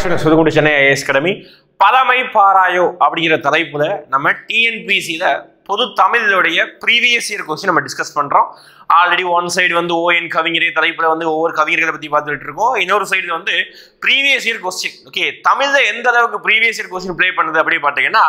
வணக்கம் சுதுகுண்டு Chennai IAS academy பழமை பாராயோ அப்படிங்கிற தலைப்புல நம்ம டிஎன்பிசியில பொது தமிழுடைய ப்ரீவியஸ் இயர் கொஸ்டின் நம்ம டிஸ்கஸ் பண்றோம் ஆல்ரெடி ஒன் சைடு வந்து ஓஎன் கவிஞரே தலைப்புல வந்து ஒவ்வொரு கவிஞர்களை பத்தி பார்த்துட்டு இருக்கோம் இன்னொரு சைடு வந்து ப்ரீவியஸ் இயர் கொஸ்டின் ஓகே தமிழ்ல எந்த அளவுக்கு ப்ரீவியஸ் இயர் கொஸ்டின் ப்ளே பண்ணுது அப்படி பார்த்தீங்கன்னா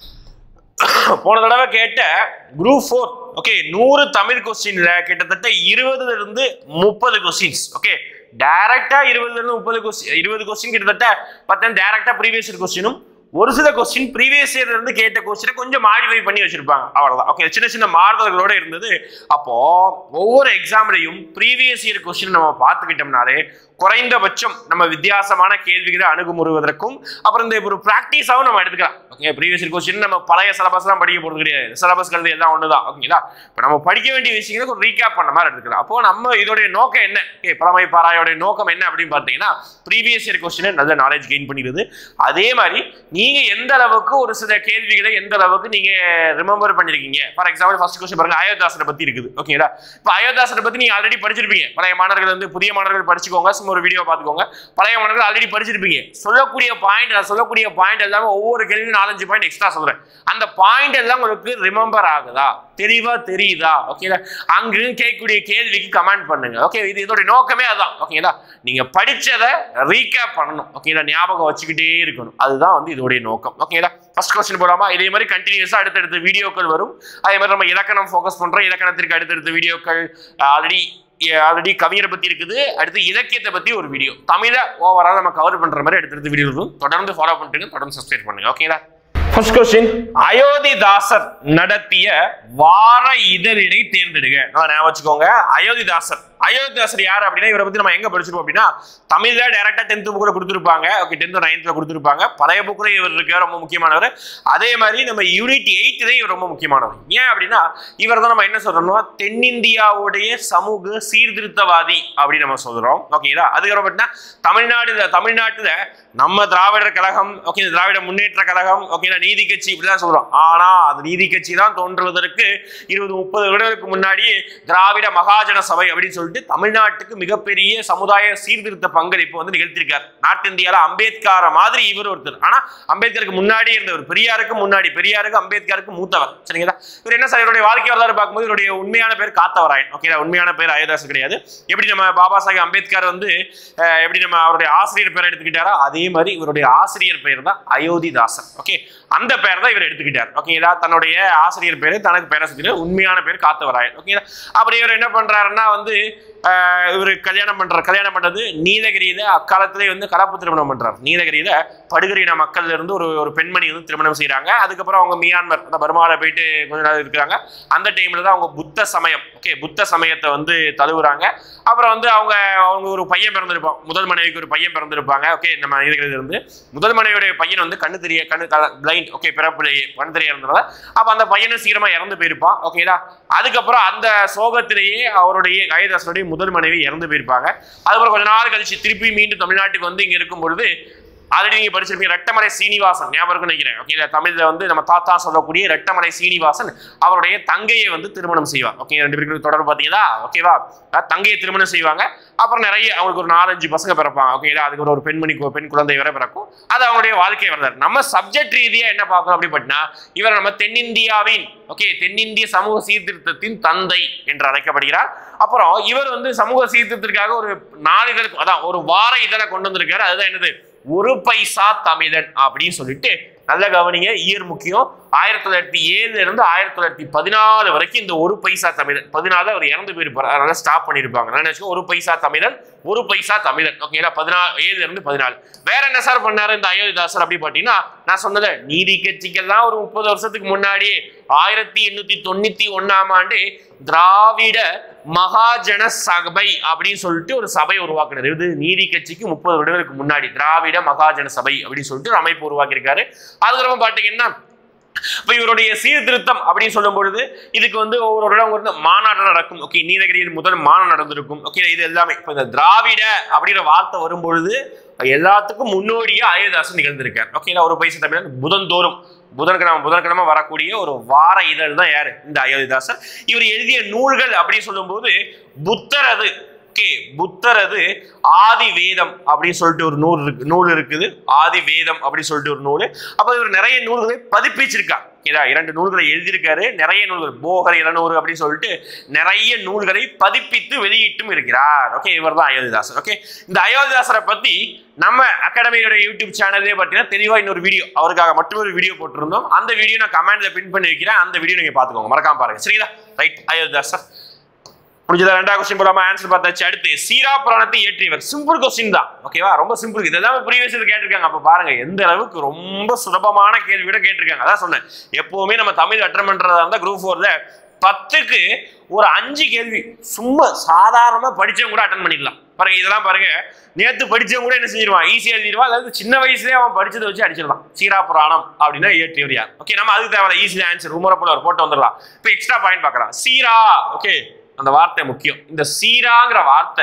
போன தடவை கேட்ட குரூப் ஃபோர் ஓகே நூறு தமிழ் கொஸ்டின்ல கிட்டத்தட்ட இருபதுல இருந்து முப்பது கொஸ்டின்ஸ் ஓகே டைரக்டா இருபதுல இருந்து முப்பது கொஸ்டின் இருபது கொஸ்டின் கிட்டத்தட்ட பார்த்தா டைரக்டா ப்ரீவியஸ் இயர் கொஸ்டினும் ஒரு சில கொஸ்டின் ப்ரீவியஸ் இயர்ல இருந்து கேட்ட கொஸ்டினை கொஞ்சம் மாடிஃபை பண்ணி வச்சிருப்பாங்க அவ்வளவுதான் ஓகே சின்ன சின்ன மாறுதல்களோட இருந்தது அப்போ ஒவ்வொரு எக்ஸாம்லையும் ப்ரீவியஸ் இயர் கொஸ்டின் நம்ம பார்த்துக்கிட்டோம்னாலே குறைந்தபட்சம் நம்ம வித்தியாசமான கேள்விகளை அணுகுமுறுவதற்கும் அப்புறம் இந்த ஒரு ப்ராக்டிஸாகவும் நம்ம எடுத்துக்கலாம் ஓகே ப்ரீவியஸ் இயர் கொஸ்டின் நம்ம பழைய சிலபஸ்லாம் படிக்க போகிறது கிடையாது சிலபஸ் கல்வி எல்லாம் ஒன்று தான் ஓகேங்களா இப்போ நம்ம படிக்க வேண்டிய விஷயங்களுக்கு ஒரு ரீகேப் பண்ண மாதிரி எடுத்துக்கலாம் அப்போ நம்ம இதோடைய நோக்கம் என்ன ஓகே பழமை பாராயோடைய நோக்கம் என்ன அப்படின்னு பார்த்தீங்கன்னா ப்ரீவியஸ் இயர் கொஸ்டினை நல்ல நாலேஜ் கெயின் பண்ணிடுது அதே மாதிரி நீங்க எந்த அளவுக்கு ஒரு சில கேள்விகளை எந்த அளவுக்கு நீங்க ரிமெம்பர் பண்ணிருக்கீங்க ஃபார் எக்ஸாம்பிள் ஃபர்ஸ்ட் கொஸ்டின் பாருங்க அயோத்தாசனை பத்தி இருக்குது ஓகேங்களா இப்போ அயோத்தாசனை பத்தி நீங்க ஆல்ரெடி படிச்சிருப்பீங்க பழைய மாணவர்கள் வந்து புதிய மாணவர்கள் படிச்சுக்கோங்க சும்மா ஒரு வீடியோ பார்த்துக்கோங்க பழைய மாணவர்கள் ஆல்ரெடி படிச்சிருப்பீங்க சொல்லக்கூடிய பாயிண்ட் நான் சொல்லக்கூடிய பாயிண்ட் எல்லாமே ஒவ்வொரு கேள்வியும் நாலஞ்சு பாயிண்ட் எக்ஸ்ட்ரா சொல்றேன் அந்த பாயிண்ட் எல்லாம் உங்களுக்கு ரிமெம்பர் ஆகுதா தெளிவா தெரியுதா ஓகேங்களா அங்கு கேட்கக்கூடிய கேள்விக்கு கமெண்ட் பண்ணுங்க ஓகே இது இதோட நோக்கமே அதான் ஓகேங்களா நீங்க படிச்சதை ரீகேப் பண்ணணும் ஓகேங்களா ஞாபகம் வச்சுக்கிட்டே இருக்கணும் அதுதான் வந்து இதோடைய நோக்கம் ஓகேங்களா ஃபர்ஸ்ட் கொஸ்டின் போலாமா இதே மாதிரி கண்டினியூஸா அடுத்தடுத்த வீடியோக்கள் வரும் அதே மாதிரி நம்ம இலக்கணம் ஃபோக்கஸ் பண்றோம் இலக்கணத்திற்கு அடுத்தடுத்த வீடியோக்கள் ஆல்ரெடி ஆல்ரெடி கவிஞரை பத்தி இருக்குது அடுத்து இலக்கியத்தை பத்தி ஒரு வீடியோ தமிழை ஓவரால் நம்ம கவர் பண்ற மாதிரி அடுத்தடுத்த வீடியோ இருக்கும் தொடர்ந்து ஃபாலோ பண்ணிட்டு தொடர்ந்து சப்ஸ்கிரைப் பண்ணுங்க ஓகேங்களா ஃபர்ஸ்ட் கொஸ்டின் அயோத்திதாசர் நடத்திய வார இதழினை தேர்ந்தெடுங்க நல்லா ஞாபகம் வச்சுக்கோங்க அயோத்திதாசர் அயோத்திதாசர் யார் அப்படின்னா இவரை பத்தி நம்ம எங்க படிச்சிருப்போம் அப்படின்னா தமிழ்ல டைரக்டா டென்த் புக்ல கொடுத்துருப்பாங்க ஓகே டென்த் நைன்த்ல கொடுத்துருப்பாங்க பழைய புக்ல இவர் இருக்க ரொம்ப முக்கியமானவர் அதே மாதிரி நம்ம யூனிட் எயிட்லேயும் இவர் ரொம்ப முக்கியமானவர் ஏன் அப்படின்னா இவர் தான் நம்ம என்ன சொல்றோம்னா தென்னிந்தியாவுடைய சமூக சீர்திருத்தவாதி அப்படின்னு நம்ம சொல்றோம் ஓகேங்களா அதுக்கப்புறம் பார்த்தீங்கன்னா தமிழ்நாடு தமிழ்நாட்டுல நம்ம திராவிடர் கழகம் ஓகே திராவிட முன்னேற்ற கழகம் ஓகேங்களா நீதி கட்சி இப்படிதான் சொல்றோம் ஆனா அது நீதி கட்சி தான் தோன்றுவதற்கு இருபது முப்பது வருடங்களுக்கு முன்னாடி திராவிட மகாஜன சபை அப்படின்னு சொல்லிட்டு தமிழ்நாட்டுக்கு மிகப்பெரிய சமுதாய சீர்திருத்த பங்களிப்பு வந்து நிகழ்த்திருக்கார் நார்த் இந்தியால அம்பேத்கர் மாதிரி இவர் ஒருத்தர் ஆனா அம்பேத்கருக்கு முன்னாடி இருந்தவர் பெரியாருக்கு முன்னாடி பெரியாருக்கு அம்பேத்கருக்கு மூத்தவர் சரிங்களா இவர் என்ன சார் இவருடைய வாழ்க்கை வரலாறு பார்க்கும்போது இவருடைய உண்மையான பேர் காத்தவராயன் ஓகேங்களா உண்மையான பேர் அயோதாஸ் கிடையாது எப்படி நம்ம பாபா சாஹிப் அம்பேத்கர் வந்து அஹ், எப்படி நம்ம அவருடைய ஆசிரியர் பேர் எடுத்துக்கிட்டாரோ அதே மாதிரி இவருடைய ஆசிரியர் பெயர் தான் அயோத்திதாசன் ஓகே அந்த பேர் தான் இவர் எடுத்துக்கிட்டார் ஓகேங்களா தன்னுடைய ஆசிரியர் பேரு தனக்கு பேரை சுத்திட்டு உண்மையான பேர் காத்தவராயன் ஓகேங்களா அப்புறம் இவர் என்ன பண்றாருன்னா வந்து ஆஹ், இவர் கல்யாணம் பண்றார் கல்யாணம் பண்றது நீலகிரியில அக்காலத்திலே வந்து கலப்பு திருமணம் பண்றார் நீலகிரியில படுகரியின மக்கள்ல இருந்து ஒரு ஒரு பெண்மணி வந்து திருமணம் செய்றாங்க அதுக்கப்புறம் அவங்க மியான்மர் அந்த பர்மாவில் போயிட்டு கொஞ்ச நாள் இருக்கிறாங்க அந்த டைம்ல தான் அவங்க புத்த சமயம் ஓகே புத்த சமயத்தை வந்து தழுவுறாங்க அப்புறம் வந்து அவங்க அவங்க ஒரு பையன் பிறந்திருப்பான் முதல் மனைவிக்கு ஒரு பையன் பிறந்திருப்பாங்க ஓகே நம்ம நீலகிரியில இருந்து முதல் மனைவியுடைய பையன் வந்து கண்ணு தெரிய கண்ணு பிளைண்ட் ஓகே பிறப்புலேயே கண்ணு தெரிய இருந்ததால அப்ப அந்த பையனும் சீக்கிரமா இறந்து போயிருப்பான் ஓகேடா அதுக்கப்புறம் அந்த சோகத்திலேயே அவருடைய கைதாசனுடைய முதல் மனைவி இறந்து போயிருப்பாங்க அதுக்கப்புறம் கொஞ்ச நாள் கழிச்சு திருப்பி மீண்டும் தமிழ்நாட்டுக்கு வந்து இங்க இருக்கும் பொழுது ஆல்ரெடி நீங்க படிச்சிருப்பீங்க ரெட்டமலை சீனிவாசன் ஞாபகம் இருக்குன்னு நினைக்கிறேன் ஓகே தமிழ்ல வந்து நம்ம தாத்தா சொல்லக்கூடிய ரெட்டமலை சீனிவாசன் அவருடைய தங்கையை வந்து திருமணம் செய்வார் ஓகே ரெண்டு பேருக்கு தொடர்பு பார்த்தீங்களா ஓகேவா அஹ் தங்கையை திருமணம் செய்வாங்க அப்புறம் நிறைய அவங்களுக்கு ஒரு நாலஞ்சு பசங்க பிறப்பாங்க ஓகேங்களா அதுக்கு ஒரு பெண்மணி கு- பெண் குழந்தை வரை பிறக்கும் அது அவங்களுடைய வாழ்க்கை வரலாறு நம்ம சப்ஜெக்ட் ரீதியா என்ன பார்க்கணும் அப்படி பார்த்தீங்கன்னா இவர் நம்ம தென்னிந்தியாவின் ஓகே தென்னிந்திய சமூக சீர்திருத்தத்தின் தந்தை என்று அழைக்கப்படுகிறார் அப்புறம் இவர் வந்து சமூக சீர்திருத்தத்திற்காக ஒரு நாளிதழ் அதான் ஒரு வார இதழை கொண்டு வந்திருக்காரு அதுதான் என்னது ஒரு பைசா தமிழன் அப்படின்னு சொல்லிட்டு நல்ல கவனிங்க இயர் முக்கியம் ஆயிரத்தி தொள்ளாயிரத்தி ஏழுல இருந்து ஆயிரத்தி தொள்ளாயிரத்தி பதினாலு வரைக்கும் இந்த ஒரு பைசா தமிழன் பதினாலு அவர் இறந்து போயிருப்பார் அதனால ஸ்டாப் பண்ணியிருப்பாங்க நான் நினைச்சுக்கோ ஒரு பைசா தமிழன் ஒரு பைசா தமிழன் ஓகேங்களா பதினாலு ஏழுல இருந்து பதினாலு வேற என்ன சார் பண்ணாரு இந்த அயோத்திதாசர் அப்படி பார்த்தீங்கன்னா நான் சொன்னது நீதி கட்சிக்கெல்லாம் ஒரு முப்பது வருஷத்துக்கு முன்னாடியே ஆயிரத்தி எண்ணூத்தி தொண்ணூத்தி ஒண்ணாம் ஆண்டு திராவிட மகாஜன சபை அப்படின்னு சொல்லிட்டு ஒரு சபை உருவாக்குனார் இது நீதி கட்சிக்கு முப்பது வருடங்களுக்கு முன்னாடி திராவிட மகாஜன சபை அப்படின்னு சொல்லிட்டு ஒரு அமைப்பு உருவாக்கியிருக்காரு அதுக்கப்புறம் பாத்தீங்கன்னா இப்ப இவருடைய சீர்திருத்தம் அப்படின்னு சொல்லும் பொழுது இதுக்கு வந்து ஒவ்வொரு இடம் வந்து மாநாடு நடக்கும் ஓகே நீலகிரியில் முதல் மாநாடு நடந்திருக்கும் ஓகே இது எல்லாமே இப்ப இந்த திராவிட அப்படிங்கிற வார்த்தை வரும்பொழுது எல்லாத்துக்கும் முன்னோடியா அயோத்தியாசன் நிகழ்ந்திருக்கார் ஓகேங்களா ஒரு பைசா தமிழன் புதன்தோறும் புதன்கிழமை புதன்கிழமை வரக்கூடிய ஒரு வார இதழ் தான் யாரு இந்த அயோத்திதாசர் இவர் எழுதிய நூல்கள் அப்படின்னு சொல்லும்போது புத்தரது ஓகே புத்தரது ஆதி வேதம் அப்படின்னு சொல்லிட்டு ஒரு நூல் இருக்கு நூல் இருக்குது ஆதி வேதம் அப்படின்னு சொல்லிட்டு ஒரு நூல் அப்போ இவர் நிறைய நூல்களை பதிப்பிச்சிருக்கார் இதா இரண்டு நூல்களை எழுதியிருக்காரு நிறைய நூல்கள் போகர் இளநூறு அப்படின்னு சொல்லிட்டு நிறைய நூல்களை பதிப்பித்து வெளியிட்டும் இருக்கிறார் ஓகே இவர் தான் அயோத்திதாசர் ஓகே இந்த அயோத்திதாசரை பத்தி நம்ம அகாடமியோட யூடியூப் சேனல்லே பார்த்தீங்கன்னா தெளிவாக இன்னொரு வீடியோ அவருக்காக மட்டும் ஒரு வீடியோ போட்டிருந்தோம் அந்த வீடியோ நான் கமெண்ட்ல பின் பண்ணி வைக்கிறேன் அந்த வீடியோ நீங்க பார்த்துக்கோங்க மறக்காம பாருங்க சரிங்களா ரைட் அயோத்திதாசர் முடிஞ்சதா ரெண்டாவது கொஸ்டின் போலாமா ஆன்சர் பார்த்தாச்சு அடுத்து சீரா புராணத்தை இயற்றியவர் சிம்பிள் கொஸ்டின் தான் ஓகேவா ரொம்ப சிம்பிள் இதெல்லாம் ப்ரீவியஸ் கேட்டிருக்காங்க அப்ப பாருங்க எந்த அளவுக்கு ரொம்ப சுலபமான கேள்வி கூட கேட்டிருக்காங்க அதான் சொன்னேன் எப்பவுமே நம்ம தமிழ் அட்டன் பண்றதா இருந்தா குரூப் ஃபோர்ல பத்துக்கு ஒரு அஞ்சு கேள்வி சும்மா சாதாரணமா படிச்சவங்க கூட அட்டன் பண்ணிடலாம் பாருங்க இதெல்லாம் பாருங்க நேத்து படிச்சவங்க கூட என்ன செஞ்சிருவான் ஈஸியா எழுதிடுவான் அதாவது சின்ன வயசுலயே அவன் படிச்சதை வச்சு அடிச்சிடலாம் சீரா புராணம் அப்படின்னா இயற்றியவர் யார் ஓகே நம்ம அதுக்கு தேவை ஈஸியா ஆன்சர் உமரப்புல போட்டு வந்துடலாம் இப்போ எக்ஸ்ட்ரா பாயிண்ட் பார்க்கலாம் சீரா ஓகே அந்த வார்த்தை முக்கியம் இந்த சீராங்கிற வார்த்தை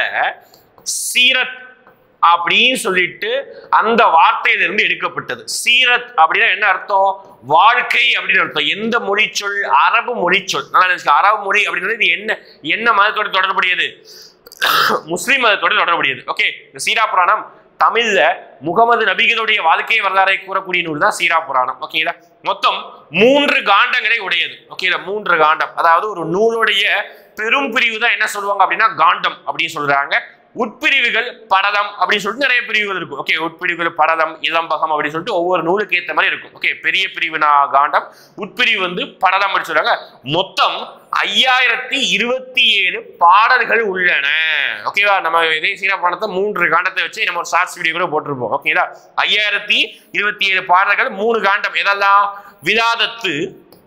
சீரத் அப்படின்னு சொல்லிட்டு அந்த வார்த்தையிலிருந்து எடுக்கப்பட்டது சீரத் அப்படின்னா என்ன அர்த்தம் வாழ்க்கை அப்படின்னு அர்த்தம் எந்த மொழிச்சொல் அரபு மொழிச்சொல் நல்லா நினைச்சுக்க அரபு மொழி அப்படின்றது இது என்ன என்ன மதத்தோட தொடர்புடையது முஸ்லிம் மதத்தோட தொடர்புடையது ஓகே இந்த சீரா புராணம் தமிழ்ல முகமது நபிகளுடைய வாழ்க்கை வரலாறை கூறக்கூடிய நூல் தான் சீரா புராணம் ஓகேங்களா மொத்தம் மூன்று காண்டங்களை உடையது ஓகேங்களா மூன்று காண்டம் அதாவது ஒரு நூலுடைய பெரும் பிரிவு தான் என்ன சொல்லுவாங்க அப்படின்னா காண்டம் அப்படின்னு சொல்றாங்க உட்பிரிவுகள் படலம் அப்படின்னு சொல்லிட்டு நிறைய பிரிவுகள் இருக்கும் ஓகே உட்பிரிவுகள் படலம் இளம்பகம் அப்படின்னு சொல்லிட்டு ஒவ்வொரு நூலுக்கு ஏற்ற மாதிரி இருக்கும் ஓகே பெரிய பிரிவுனா காண்டம் உட்பிரிவு வந்து படலம் அப்படின்னு சொல்றாங்க மொத்தம் ஐயாயிரத்தி இருபத்தி ஏழு பாடல்கள் உள்ளன ஓகேவா நம்ம இதே சீரா படத்தை மூன்று காண்டத்தை வச்சு நம்ம ஒரு ஷார்ட்ஸ் வீடியோ கூட போட்டிருப்போம் ஓகேங்களா ஐயாயிரத்தி இருபத்தி ஏழு பாடல்கள் மூணு காண்டம் எதெல்லாம் விவாதத்து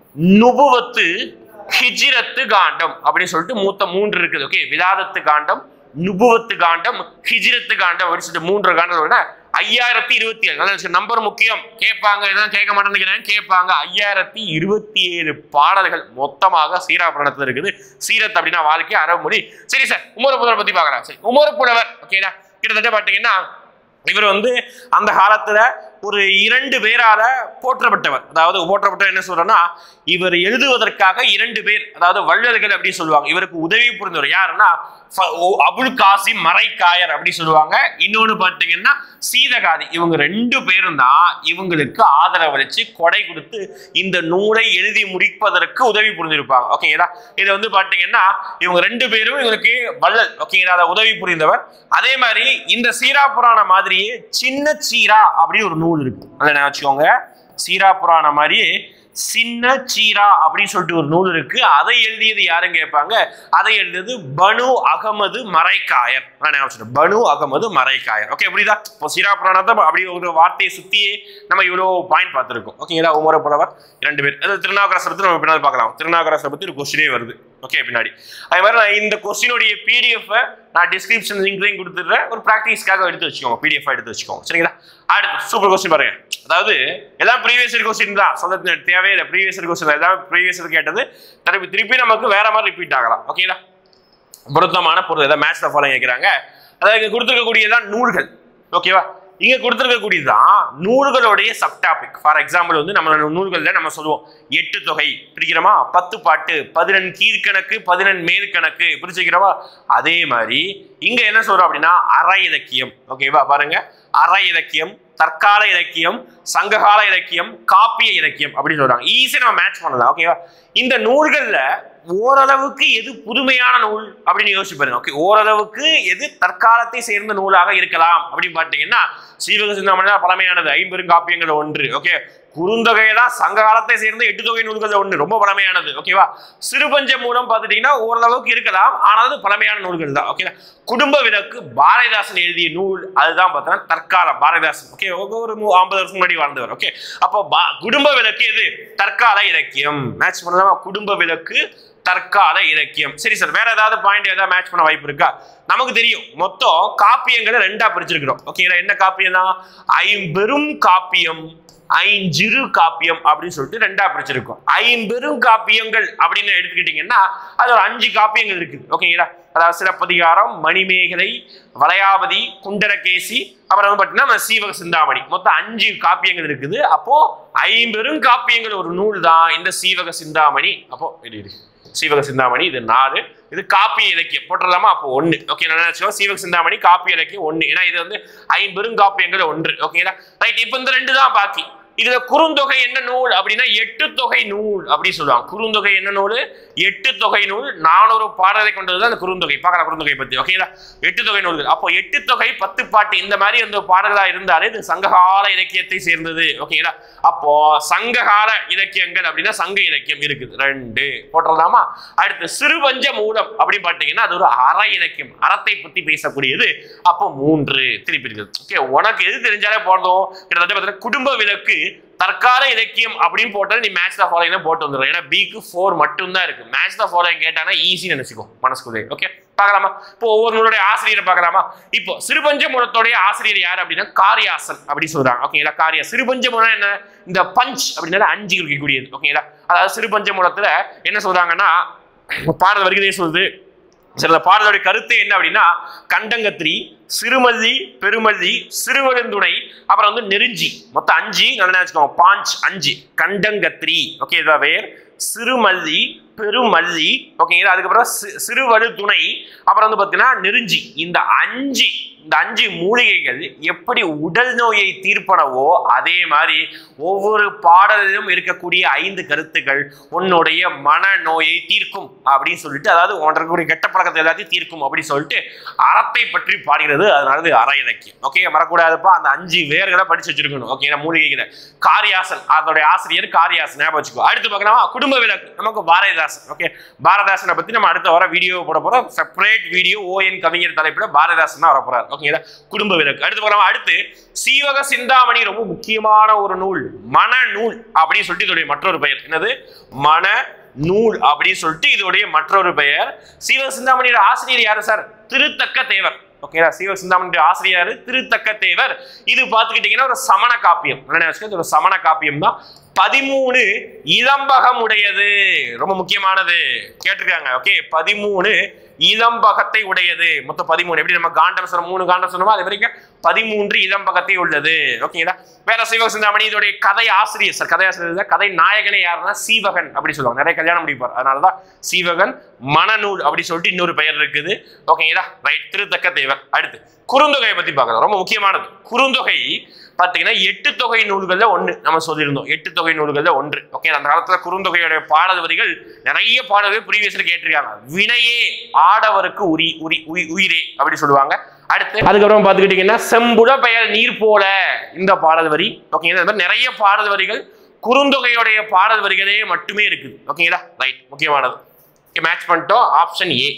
நுபுவத்து ஹிஜ்ரத்து காண்டம் அப்படின்னு சொல்லிட்டு மூத்த மூன்று இருக்குது ஓகே விதாதத்து காண்டம் நுபுவத்து காண்டம் ஹிஜ்ரத்து காண்டம் அப்படின்னு சொல்லிட்டு மூன்று காண்டம் ஐயாயிரத்தி இருபத்தி ஏழு நல்லா நம்பர் முக்கியம் கேட்பாங்க இதெல்லாம் கேட்க மாட்டேன்னு நினைக்கிறேன் கேட்பாங்க ஐயாயிரத்தி இருபத்தி ஏழு பாடல்கள் மொத்தமாக சீரா புராணத்தில் இருக்குது சீரத் அப்படின்னா வாழ்க்கை அரபு மொழி சரி சார் உமர் புலவர் பத்தி பார்க்கலாம் சரி உமர் புலவர் ஓகேடா கிட்டத்தட்ட பார்த்தீங்கன்னா இவர் வந்து அந்த காலத்துல ஒரு இரண்டு பேரால போற்றப்பட்டவர் அதாவது போற்றப்பட்டவர் என்ன சொல்றேன்னா இவர் எழுதுவதற்காக இரண்டு பேர் அதாவது வள்ளல்கள் அப்படின்னு சொல்லுவாங்க இவருக்கு உதவி புரிந்தவர் யாருன்னா ஃப- ஓ- அபுல் காசிம் மரைக்காயர் அப்படி சொல்லுவாங்க இன்னொன்னு பார்த்தீங்கன்னா சீதகாதி இவங்க ரெண்டு பேரும் தான் இவங்களுக்கு ஆதரவளிச்சு கொடை கொடுத்து இந்த நூலை எழுதி முடிப்பதற்கு உதவி புரிந்திருப்பாங்க ஓகேங்களா இது வந்து பார்த்தீங்கன்னா இவங்க ரெண்டு பேரும் இவங்களுக்கு வள்ளல் ஓகேங்களா அதை உதவி புரிந்தவர் அதே மாதிரி இந்த சீரா புராணம் மாதிரியே சின்ன சீரா அப்படின்னு ஒரு நூல் இருக்கு அதை நான் வச்சுக்கோங்க சீரா புராணம் மாதிரியே சின்ன சீரா அப்படின்னு சொல்லிட்டு ஒரு நூல் இருக்கு அதை எழுதியது யாருன்னு கேட்பாங்க அதை எழுதியது பனு அகமது மரைக்காயர் நான் ஞாபகம் வச்சுக்கணும். பனு அகமது மரைக்காயர் ஓகே புரியுதா இப்போ சீரா புராணத்தை அப்படி ஒரு வார்த்தையை சுத்தியே நம்ம இவ்வளோ பாயிண்ட் பார்த்துருக்கோம் ஓகேங்களா உமர புலவர் இரண்டு பேர் அது திருநாவுக்கரசரை பத்தி நம்ம பின்னாடி பார்க்கலாம் திருநாவுக்கரசரை பத்தி ஒரு கொஸ்டினே வருது ஓகே பின்னாடி அதே மாதிரி நான் இந்த கொஸ்டினுடைய பிடிஎஃப் நான் டிஸ்கிரிப்ஷன் லிங்க்லையும் கொடுத்துட்றேன் ஒரு ப்ராக்டிஸ்க்காக எடுத்து வச்சுக்கோங்க பிடிஎஃப் எடுத்து வச்சுக்கோங்க சரிங்களா அடுத்து சூப்பர் கொஸ்டின் பாருங்க அதாவது எல்லாம் ப்ரீவியஸ் இயர் கொஸ்டின் தான் சொல்ல தேவையே இல்லை ப்ரீவியஸ் இயர் கொஸ்டின் எல்லாம் ப்ரீவியஸ் இயர் கேட்டது திருப்பி திருப்பி நமக்கு வேற மாதிரி ரிப்பீட் ஆகலாம் ஓகேங்களா பொருத்தமான பொருள் ஏதாவது மேட்ச்ல ஃபாலோ கேட்குறாங்க அதாவது இங்க கொடுத்துருக்கக்கூடியதான் நூல்கள் ஓகேவா இங்க கொடுத்துருக்கக்கூடியதான் நூல்களுடைய சப் டாபிக் ஃபார் எக்ஸாம்பிள் வந்து நம்ம நூல்கள்ல நம்ம சொல்லுவோம் எட்டு தொகை பிரிக்கிறோமா பத்து பாட்டு பதினெண் கீழ்கணக்கு பதினெண் மேற்கணக்கு பிரிச்சுக்கிறோமா அதே மாதிரி இங்க என்ன சொல்றோம் அப்படின்னா அற இலக்கியம் ஓகேவா பாருங்க அற இலக்கியம் தற்கால இலக்கியம் சங்ககால இலக்கியம் காப்பிய இலக்கியம் அப்படின்னு சொல்றாங்க ஈஸியா நம்ம மேட்ச் பண்ணலாம் ஓகேவா இந்த நூல்கள்ல ஓரளவுக்கு எது புதுமையான நூல் அப்படின்னு யோசிச்சு பாருங்க ஓகே ஓரளவுக்கு எது தற்காலத்தை சேர்ந்த நூலாக இருக்கலாம் அப்படின்னு பார்த்தீங்கன்னா சீவக சிந்தாமணி தான் பழமையானது ஐம்பெருங்காப்பியங்கள் ஒன்று ஓகே குறுந்தொகை தான் சங்க காலத்தை சேர்ந்த எட்டு தொகை நூல்கள் ஒன்று ரொம்ப பழமையானது ஓகேவா சிறுபஞ்ச மூலம் பார்த்துட்டீங்கன்னா ஓரளவுக்கு இருக்கலாம் ஆனால் அது பழமையான நூல்கள் தான் ஓகே குடும்ப விளக்கு பாரதிதாசன் எழுதிய நூல் அதுதான் பார்த்தீங்கன்னா தற்காலம் பாரதிதாசன் ஓகே ஒரு மூ- ஐம்பது வருஷம் முன்னாடி வாழ்ந்தவர் ஓகே அப்போ பா- குடும்ப விளக்கு எது தற்கால இலக்கியம் மேட்ச் பண்ணலாமா குடும்ப விளக்கு தற்கால இலக்கியம் சரி சார் வேற ஏதாவது பாயிண்ட் ஏதாவது மேட்ச் பண்ண வாய்ப்பு இருக்கா நமக்கு தெரியும் மொத்தம் காப்பியங்களை ரெண்டா பிரிச்சிருக்கிறோம் ஓகேங்களா என்ன காப்பியம் தான் ஐம்பெரும் காப்பியம் ஐஞ்சிறு காப்பியம் அப்படின்னு சொல்லிட்டு ரெண்டா பிரிச்சிருக்கோம் ஐம்பெரும் காப்பியங்கள் அப்படின்னு எடுத்துக்கிட்டீங்கன்னா அது ஒரு அஞ்சு காப்பியங்கள் இருக்குது ஓகேங்களா அதாவது சிலப்பதிகாரம் மணிமேகலை வளையாபதி குண்டரகேசி அப்புறம் வந்து பார்த்தீங்கன்னா நம்ம சீவக சிந்தாமணி மொத்தம் அஞ்சு காப்பியங்கள் இருக்குது அப்போ ஐம்பெரும் காப்பியங்கள் ஒரு நூல் தான் இந்த சீவக சிந்தாமணி அப்போ இரு, இரு. சீவக சிந்தாமணி இது நாலு இது காப்பிய இலக்கியம் போட்டுடலாமா அப்போ ஒன்று ஓகே நான் நினைச்சோம் சீவக சிந்தாமணி காப்பிய இலக்கியம் ஒன்று ஏன்னா இது வந்து ஐம்பெருங்காப்பியங்கள் ஒன்று ஓகேங்களா ரைட் இப்போ இந்த ரெண்டு தான் பாக்கி இதுல குறுந்தொகை என்ன நூல் அப்படின்னா எட்டு தொகை நூல் அப்படி சொல்லுவாங்க குறுந்தொகை என்ன நூல் எட்டு தொகை நூல் நானூறு பாடலை கொண்டது தான் அந்த குறுந்தொகை பார்க்கலாம் குறுந்தொகை பத்தி ஓகேங்களா எட்டு தொகை நூல்கள் அப்போ எட்டு தொகை பத்து பாட்டு இந்த மாதிரி வந்து பாடல்களா இருந்தாலே இது சங்ககால இலக்கியத்தை சேர்ந்தது ஓகேங்களா அப்போ சங்ககால இலக்கியங்கள் அப்படின்னா சங்க இலக்கியம் இருக்குது ரெண்டு போட்டுடலாமா அடுத்து சிறுபஞ்ச மூலம் அப்படின்னு பார்த்தீங்கன்னா அது ஒரு அற இலக்கியம் அறத்தை பத்தி பேசக்கூடியது அப்போ மூன்று திருப்பி இருக்குது ஓகே உனக்கு எது தெரிஞ்சாலே போதும் கிட்டத்தட்ட பார்த்தீங்கன்னா குடும்ப விளக்கு தற்கால இலக்கியம் அப்படின்னு போட்டால் நீ மேட்ச் த ஃபாலோயிங் போட்டு வந்துடும் ஏன்னா பிக்கு ஃபோர் மட்டும்தான் இருக்கு மேட்ச் த ஃபாலோயிங் கேட்டானா ஈஸி நினைச்சுக்கோ மனசுக்குள்ளே ஓகே பார்க்கலாமா இப்போ ஒவ்வொரு நூலுடைய ஆசிரியரை பார்க்கலாமா இப்போ சிறுபஞ்ச மூலத்தோடைய ஆசிரியர் யார் அப்படின்னா காரியாசன் அப்படி சொல்றாங்க ஓகேங்களா காரியா சிறுபஞ்ச மூலம் என்ன இந்த பஞ்ச் அப்படின்னா அஞ்சு குறிக்கக்கூடியது ஓகேங்களா அதாவது சிறுபஞ்ச மூலத்துல என்ன சொல்றாங்கன்னா பாரத வருகிறதே சொல்லுது சில பாடலுடைய கருத்து என்ன அப்படின்னா கண்டங்கத்திரி சிறுமல்லி பெருமல்லி சிறுவழுந்துணை அப்புறம் வந்து நெருஞ்சி மொத்தம் அஞ்சு நல்லா வச்சுக்கோங்க பாஞ்ச் அஞ்சு கண்டங்கத்திரி ஓகே இதா வேர் சிறுமல்லி பெருமல்லி ஓகேங்களா அதுக்கப்புறம் சி- சிறுவழுதுணை அப்புறம் வந்து பார்த்தீங்கன்னா நெருஞ்சி இந்த அஞ்சு இந்த அஞ்சு மூலிகைகள் எப்படி உடல் நோயை தீர்ப்பனவோ அதே மாதிரி ஒவ்வொரு பாடலிலும் இருக்கக்கூடிய ஐந்து கருத்துக்கள் உன்னுடைய மன நோயை தீர்க்கும் அப்படின்னு சொல்லிட்டு அதாவது உன்கிட்ட இருக்கக்கூடிய கெட்ட பழக்கத்தை எல்லாத்தையும் தீர்க்கும் அப்படின்னு சொல்லிட்டு அறத்தை பற்றி பாடுகிறது அதனால இது அற இலக்கியம் ஓகே மறக்கூடாதுப்பா அந்த அஞ்சு வேர்களை படிச்சு வச்சிருக்கணும் ஓகே மூலிகைகளை காரியாசன் அதோடைய ஆசிரியர் காரியாசன் ஞாபகம் வச்சுக்கோ அடுத்து பார்க்கலாமா குடும்ப விளக்கு நமக்கு பாரதிதாசன் ஓகே பாரதிதாசனை பத்தி நம்ம அடுத்த வர வீடியோ போட போறோம் செப்பரேட் வீடியோ ஓஎன் கவிஞர் தலைப்பில் பாரதிதாசன் தான் வரப்போறாரு ஓகேங்களா குடும்ப விளக்கு அடுத்து பார்க்கலாம் அடுத்து சீவக சிந்தாமணி ரொம்ப முக்கியமான ஒரு நூல் மன நூல் அப்படின்னு சொல்லிட்டு இதோடைய மற்றொரு பெயர் என்னது மன நூல் அப்படின்னு சொல்லிட்டு இதோடைய மற்றொரு பெயர் சீவக சிந்தாமணியோட ஆசிரியர் யாரு சார் திருத்தக்க தேவர் ஓகேங்களா சீவக சிந்தாமணியோட ஆசிரியர் திருத்தக்க தேவர் இது பார்த்துக்கிட்டீங்கன்னா ஒரு சமண காப்பியம் என்ன வச்சுக்கோங்க, இது ஒரு சமண காப்பியம் தான் பதிமூணு இளம்பகம் உடையது ரொம்ப முக்கியமானது கேட்டிருக்காங்க ஓகே பதிமூணு இளம்பகத்தை உடையது மொத்தம் பதிமூணு எப்படி நம்ம காண்டம் சொன்னோம் மூணு காண்டம் சொன்னோமோ அது வரைக்கும் பதிமூன்று இளம்பகத்தை உள்ளது ஓகேங்களா வேற சிவக சிந்தாமணி இதோடைய கதை ஆசிரியர் சார் கதை ஆசிரியர் தான். கதை நாயகனே யாருன்னா சீவகன் அப்படி சொல்லுவாங்க நிறைய கல்யாணம் முடிப்பார் அதனாலதான் சீவகன் மனநூல் அப்படி சொல்லிட்டு இன்னொரு பெயர் இருக்குது ஓகேங்களா ரைட் திருத்தக்க தேவர் அடுத்து குறுந்தொகையை பத்தி பார்க்கலாம் ரொம்ப முக்கியமானது குறுந்தொகை பார்த்தீங்கன்னா எட்டு தொகை நூல்கள்ல ஒன்று நம்ம சொல்லியிருந்தோம் எட்டு தொகை நூல்கள்ல ஒன்று ஓகே அந்த காலத்துல குறுந்தொகையுடைய பாடல் வரிகள் நிறைய பாடல்கள் ப்ரீவியஸ்ல கேட்டிருக்காங்க வினையே ஆடவருக்கு உரி உரி உயி- உயிரே அப்படி சொல்லுவாங்க அடுத்து அதுக்கப்புறம் பார்த்துக்கிட்டீங்கன்னா செம்புல பெயர் நீர் போல இந்த பாடல் வரி ஓகேங்களா இந்த மாதிரி நிறைய பாடல் வரிகள் குறுந்தொகையுடைய பாடல் வரிகளே மட்டுமே இருக்குது ஓகேங்களா ரைட் முக்கியமானது மேட்ச் பண்ணிட்டோம் ஆப்ஷன் ஏ